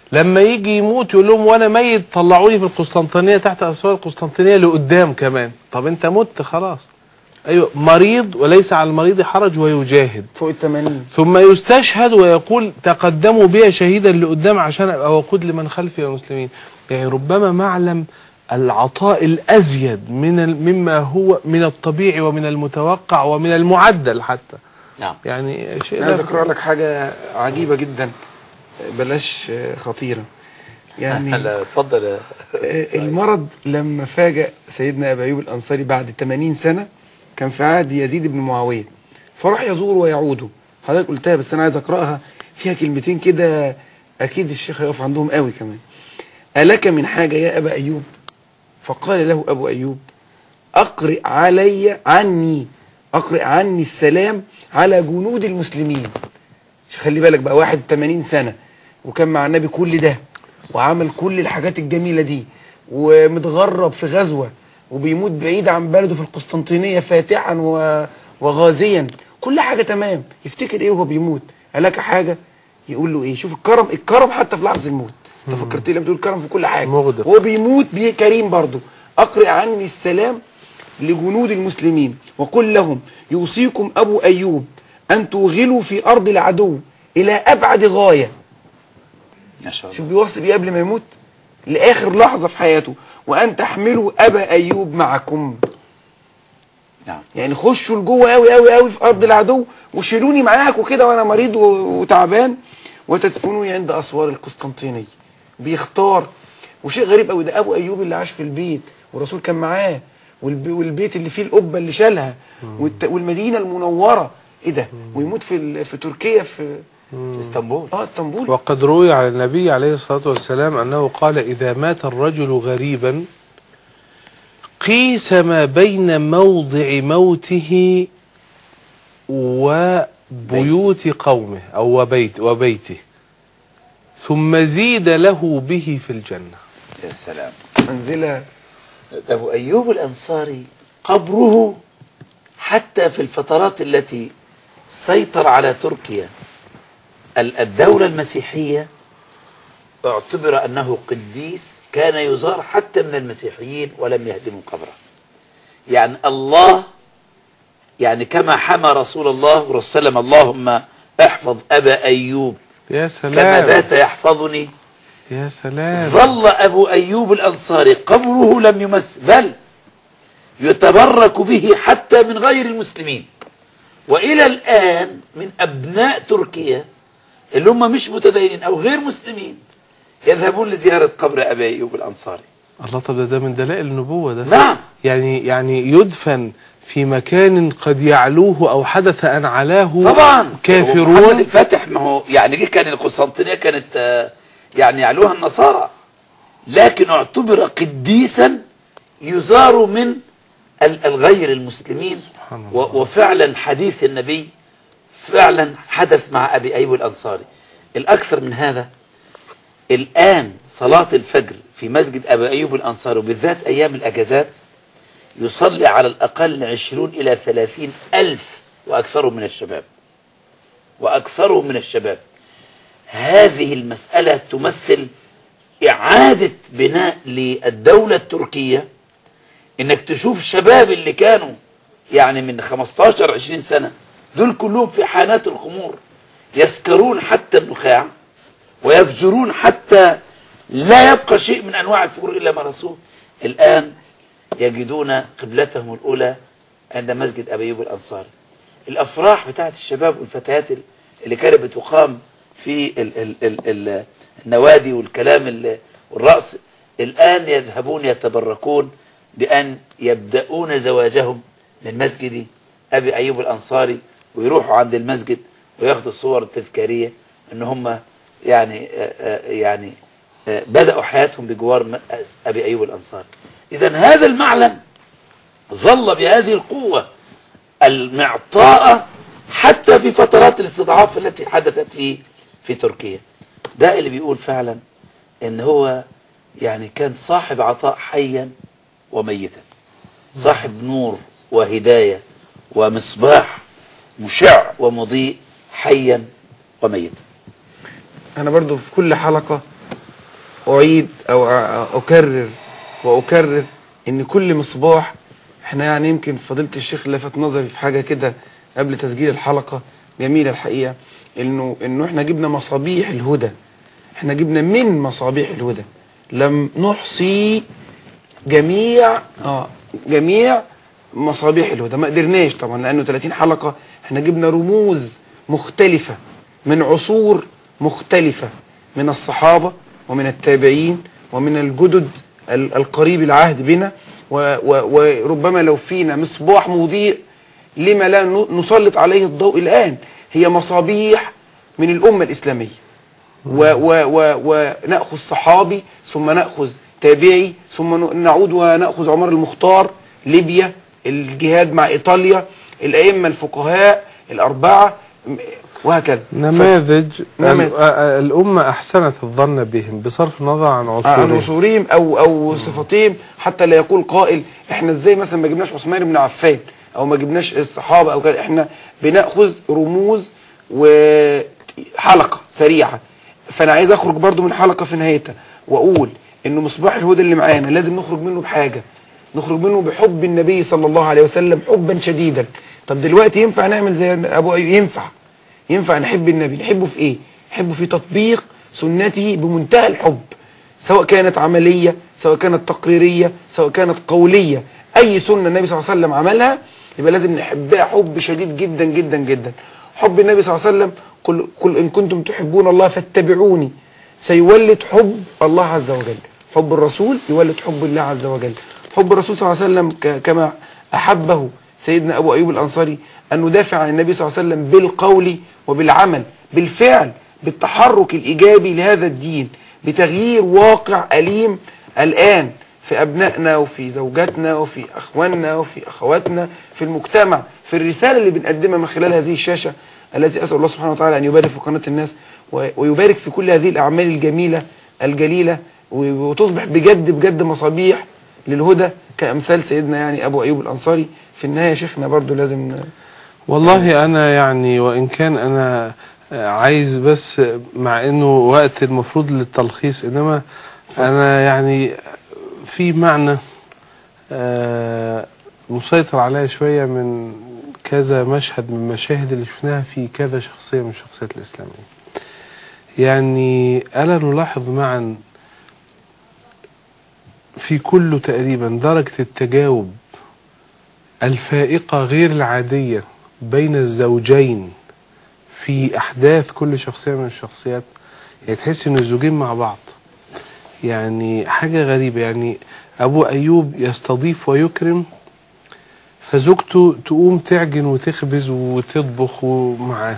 لما يجي يموت يقول لهم وانا ميت طلعوني في القسطنطينيه تحت اسوار القسطنطينيه لقدام كمان طب انت مت خلاص ايوه مريض وليس على المريض حرج ويجاهد فوق ال 80 ثم يستشهد ويقول تقدموا بي شهيدا لقدام عشان ابقى وقود لمن خلفي المسلمين يعني ربما معلم العطاء الازيد من ال- مما هو من الطبيعي ومن المتوقع ومن المعدل حتى نعم يعني شيء انا عايز لا- اقرا لك حاجه عجيبه جدا بلاش آه، خطيره يعني لا اتفضل يا آه، المرض لما فاجأ سيدنا أبا أيوب الأنصاري بعد 80 سنة كان في عهد يزيد بن معاوية فراح يزوره ويعوده حضرتك قلتها بس أنا عايز أقرأها فيها كلمتين كده أكيد الشيخ هيقف عندهم قوي كمان ألك من حاجة يا أبا أيوب فقال له أبو أيوب أقرئ علي عني أقرئ عني السلام على جنود المسلمين خلي بالك بقى واحد 80 سنة وكان مع النبي كل ده وعمل كل الحاجات الجميلة دي ومتغرب في غزوة وبيموت بعيد عن بلده في القسطنطينية فاتحا و- وغازيا كل حاجة تمام يفتكر ايه وهو بيموت قالك حاجة يقول له ايه شوف الكرم الكرم حتى في لحظة الموت انت فكرت لي بتقول الكرم في كل حاجة مغدق. هو بيموت بيه كريم برضه اقرئ عني السلام لجنود المسلمين وقل لهم يوصيكم ابو ايوب ان توغلوا في ارض العدو الى ابعد غايه ما شاء الله شوف بيوصي بيه قبل ما يموت لاخر لحظه في حياته وان تحملوا ابا ايوب معكم نعم يعني خشوا لجوه قوي قوي قوي في ارض العدو وشيلوني معاكم كده وانا مريض و- وتعبان وتدفنوني عند اسوار القسطنطينيه بيختار وشيء غريب قوي ده ابو ايوب اللي عاش في البيت والرسول كان معاه والب- والبيت اللي فيه القبه اللي شالها والت- والمدينه المنوره ايه ده ويموت في ال- في تركيا في اسطنبول اه اسطنبول وقد روي عن النبي عليه الصلاة والسلام أنه قال إذا مات الرجل غريبا قيس ما بين موضع موته وبيوت قومه أو وبيت وبيته ثم زيد له به في الجنة يا سلام منزله ده أبو أيوب الأنصاري قبره حتى في الفترات التي سيطر على تركيا ال- الدولة المسيحية اعتبر أنه قديس كان يزار حتى من المسيحيين ولم يهدموا قبره يعني الله يعني كما حمى رسول الله وسلم اللهم احفظ أبا أيوب يا كما سلام بات يحفظني يا سلام ظل أبو أيوب الأنصاري قبره لم يمس بل يتبرك به حتى من غير المسلمين وإلى الآن من أبناء تركيا اللي هم مش متدينين أو غير مسلمين يذهبون لزيارة قبر أبي أيوب الأنصاري الله طب ده, ده من دلائل النبوة ده نعم يعني يعني يدفن في مكان قد يعلوه أو حدث أن علاه طبعا محمد كافرون الفاتح ما هو يعني دي كان القسطنطينية كانت آه، يعني يعلوها النصارى لكن اعتبر قديسا يزار من ال- الغير المسلمين سبحان الله. و- وفعلا حديث النبي فعلا حدث مع أبي أيوب الأنصاري الأكثر من هذا الآن صلاة الفجر في مسجد أبي أيوب الأنصاري وبالذات أيام الأجازات يصلي على الأقل عشرون إلى ثلاثين ألف وأكثرهم من الشباب وأكثرهم من الشباب هذه المسألة تمثل إعادة بناء للدولة التركية إنك تشوف شباب اللي كانوا يعني من 15 20 سنة دول كلهم في حانات الخمور يسكرون حتى النخاع ويفجرون حتى لا يبقى شيء من أنواع الفجور إلا مارسوه الآن يجدون قبلتهم الأولى عند مسجد أبي أيوب الأنصاري الأفراح بتاعت الشباب والفتيات اللي كانت بتقام في ال ال ال ال النوادي والكلام ال- والرأس الآن يذهبون يتبركون بأن يبدأون زواجهم من مسجد أبي أيوب الأنصاري ويروحوا عند المسجد وياخدوا الصور التذكارية ان هم يعني آه، آه، يعني آه، بدأوا حياتهم بجوار م- أبي أيوب الأنصاري إذا هذا المعلم ظل بهذه القوة المعطاءة حتى في فترات الاستضعاف التي حدثت في في تركيا ده اللي بيقول فعلا ان هو يعني كان صاحب عطاء حيا وميتا صاحب نور وهداية ومصباح مشع ومضيء حيا وميتا انا برضو في كل حلقة أعيد أو أ- أكرر وأكرر إن كل مصباح إحنا يعني يمكن فضيلة الشيخ لفت نظري في حاجة كده قبل تسجيل الحلقة جميلة الحقيقة إنه إنه إحنا جبنا مصابيح الهدى إحنا جبنا من مصابيح الهدى لم نحصي جميع اه جميع مصابيح الهدى ما قدرناش طبعا لانه 30 حلقه احنا جبنا رموز مختلفه من عصور مختلفه من الصحابه ومن التابعين ومن الجدد ال- القريب العهد بنا و- و- وربما لو فينا مصباح مضيء لما لا ن- نسلط عليه الضوء الان هي مصابيح من الامه الاسلاميه و و و ونأخذ صحابي ثم نأخذ تابعي ثم ن- نعود ونأخذ عمر المختار ليبيا الجهاد مع إيطاليا الأئمة الفقهاء الأربعة م- وهكذا نماذج نماذج. ال- آه، الأمة أحسنت الظن بهم بصرف النظر عن عن عصورهم عصورهم أو أو صفاتهم حتى لا يقول قائل إحنا إزاي مثلا ما جبناش عثمان بن عفان أو ما جبناش الصحابة أو كده إحنا بنأخذ رموز وحلقة سريعة فأنا عايز أخرج برضو من حلقة في نهايتها وأقول إنه مصباح الهدى اللي معانا لازم نخرج منه بحاجة نخرج منه بحب النبي صلى الله عليه وسلم حبا شديدا طب دلوقتي ينفع نعمل زي أبو أيوب ينفع ينفع نحب النبي نحبه في ايه نحبه في تطبيق سنته بمنتهى الحب سواء كانت عملية سواء كانت تقريرية سواء كانت قولية اي سنة النبي صلى الله عليه وسلم عملها يبقى لازم نحبها حب شديد جدا جدا جدا حب النبي صلى الله عليه وسلم قل, قل ان كنتم تحبون الله فاتبعوني سيولد حب الله عز وجل حب الرسول يولد حب الله عز وجل حب الرسول صلى الله عليه وسلم ك- كما أحبه سيدنا أبو أيوب الأنصاري أن ندافع عن النبي صلى الله عليه وسلم بالقول وبالعمل بالفعل بالتحرك الإيجابي لهذا الدين بتغيير واقع أليم الآن في أبنائنا وفي زوجاتنا وفي أخواننا وفي أخواتنا في المجتمع في الرسالة اللي بنقدمها من خلال هذه الشاشة التي أسأل الله سبحانه وتعالى أن يبارك في قناة الناس و- ويبارك في كل هذه الأعمال الجميلة الجليلة و- وتصبح بجد بجد مصابيح للهدى كأمثال سيدنا يعني أبو أيوب الأنصاري في النهاية شيخنا برضو لازم والله أنا يعني وإن كان أنا آه، عايز بس مع إنه وقت المفروض للتلخيص إنما أنا يعني في معنى آه، مسيطر عليا شوية من كذا مشهد من المشاهد اللي شفناها في كذا شخصية من الشخصيات الإسلامية يعني ألا نلاحظ معا في كله تقريبا درجة التجاوب الفائقة غير العادية بين الزوجين في أحداث كل شخصية من الشخصيات يعني تحس إن الزوجين مع بعض يعني حاجة غريبة يعني أبو أيوب يستضيف ويكرم فزوجته تقوم تعجن وتخبز وتطبخ معاه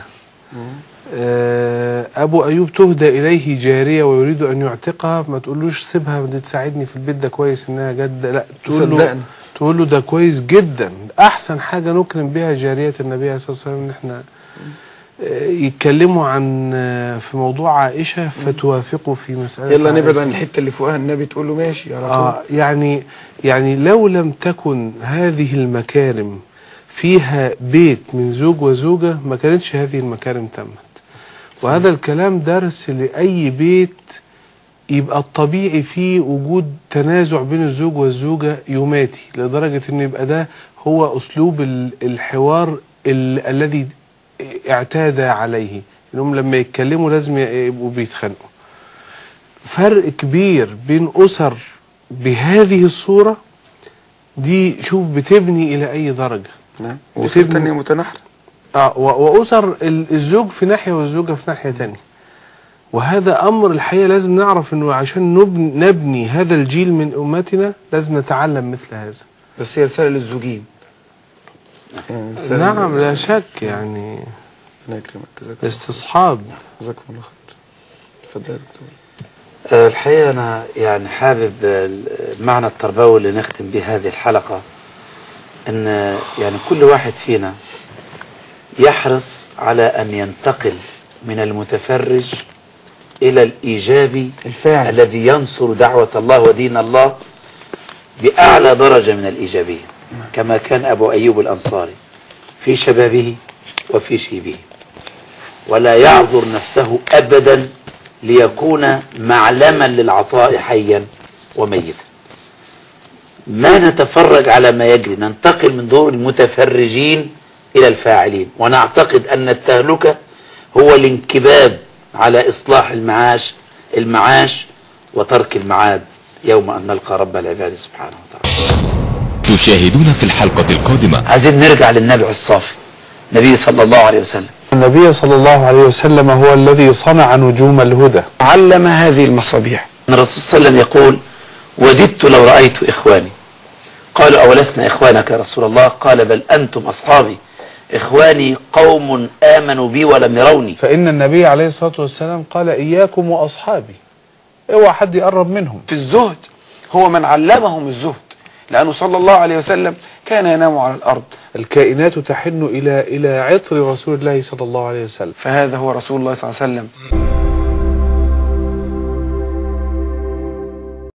آه، أبو أيوب تهدى إليه جارية ويريد أن يعتقها ما تقولوش سيبها دي تساعدني في البيت ده كويس إنها جد لا تقول له صدقني. تقول له ده كويس جدا احسن حاجه نكرم بها جاريه النبي عليه الصلاه والسلام ان احنا آه، يتكلموا عن آه، في موضوع عائشه فتوافقوا في مساله يلا عائشة. نبعد عن الحتة اللي فوقها النبي تقول له ماشي على طول آه يعني يعني لو لم تكن هذه المكارم فيها بيت من زوج وزوجة ما كانتش هذه المكارم تمت وهذا الكلام درس لأي بيت يبقى الطبيعي فيه وجود تنازع بين الزوج والزوجة يوماتي لدرجة انه يبقى ده هو اسلوب ال- الحوار ال- الذي اعتاد عليه انهم لما يتكلموا لازم يبقوا بيتخانقوا فرق كبير بين أسر بهذه الصورة دي شوف بتبني إلى أي درجة نعم وأسرة وسيبني- تانية متناحرة آه و- وأسر ال- الزوج في ناحية والزوجة في ناحية تانية وهذا أمر الحقيقة لازم نعرف أنه عشان نبني, نبني هذا الجيل من أمتنا لازم نتعلم مثل هذا بس هي رسالة للزوجين يعني رسالة نعم لا شك يعني ربنا يكرمك جزاك الله استصحاب جزاكم الله خير اتفضل يا دكتور آه، الحقيقة أنا يعني حابب آه، المعنى التربوي اللي نختم به هذه الحلقة أن آه، يعني كل واحد فينا يحرص على أن ينتقل من المتفرج إلى الإيجابي الفاعل. الذي ينصر دعوة الله ودين الله بأعلى درجة من الإيجابية كما كان أبو أيوب الأنصاري في شبابه وفي شيبه ولا يعذر نفسه أبدا ليكون معلما للعطاء حيا وميتا ما نتفرج على ما يجري ننتقل من دور المتفرجين إلى الفاعلين ونعتقد أن التهلكة هو الانكباب على إصلاح المعاش المعاش وترك المعاد يوم أن نلقى رب العباد سبحانه وتعالى تشاهدون في الحلقة القادمة عايزين نرجع للنبي الصافي النبي صلى الله عليه وسلم النبي صلى الله عليه وسلم هو الذي صنع نجوم الهدى علم هذه المصابيح أن الرسول صلى الله عليه وسلم يقول وددت لو رأيت إخواني قالوا أولسنا إخوانك يا رسول الله قال بل أنتم أصحابي إخواني قوم آمنوا بي ولم يروني فإن النبي عليه الصلاة والسلام قال إياكم وأصحابي اوعى حد يقرب منهم في الزهد هو من علمهم الزهد لأنه صلى الله عليه وسلم كان ينام على الأرض الكائنات تحن إلى إلى عطر رسول الله صلى الله عليه وسلم فهذا هو رسول الله صلى الله عليه وسلم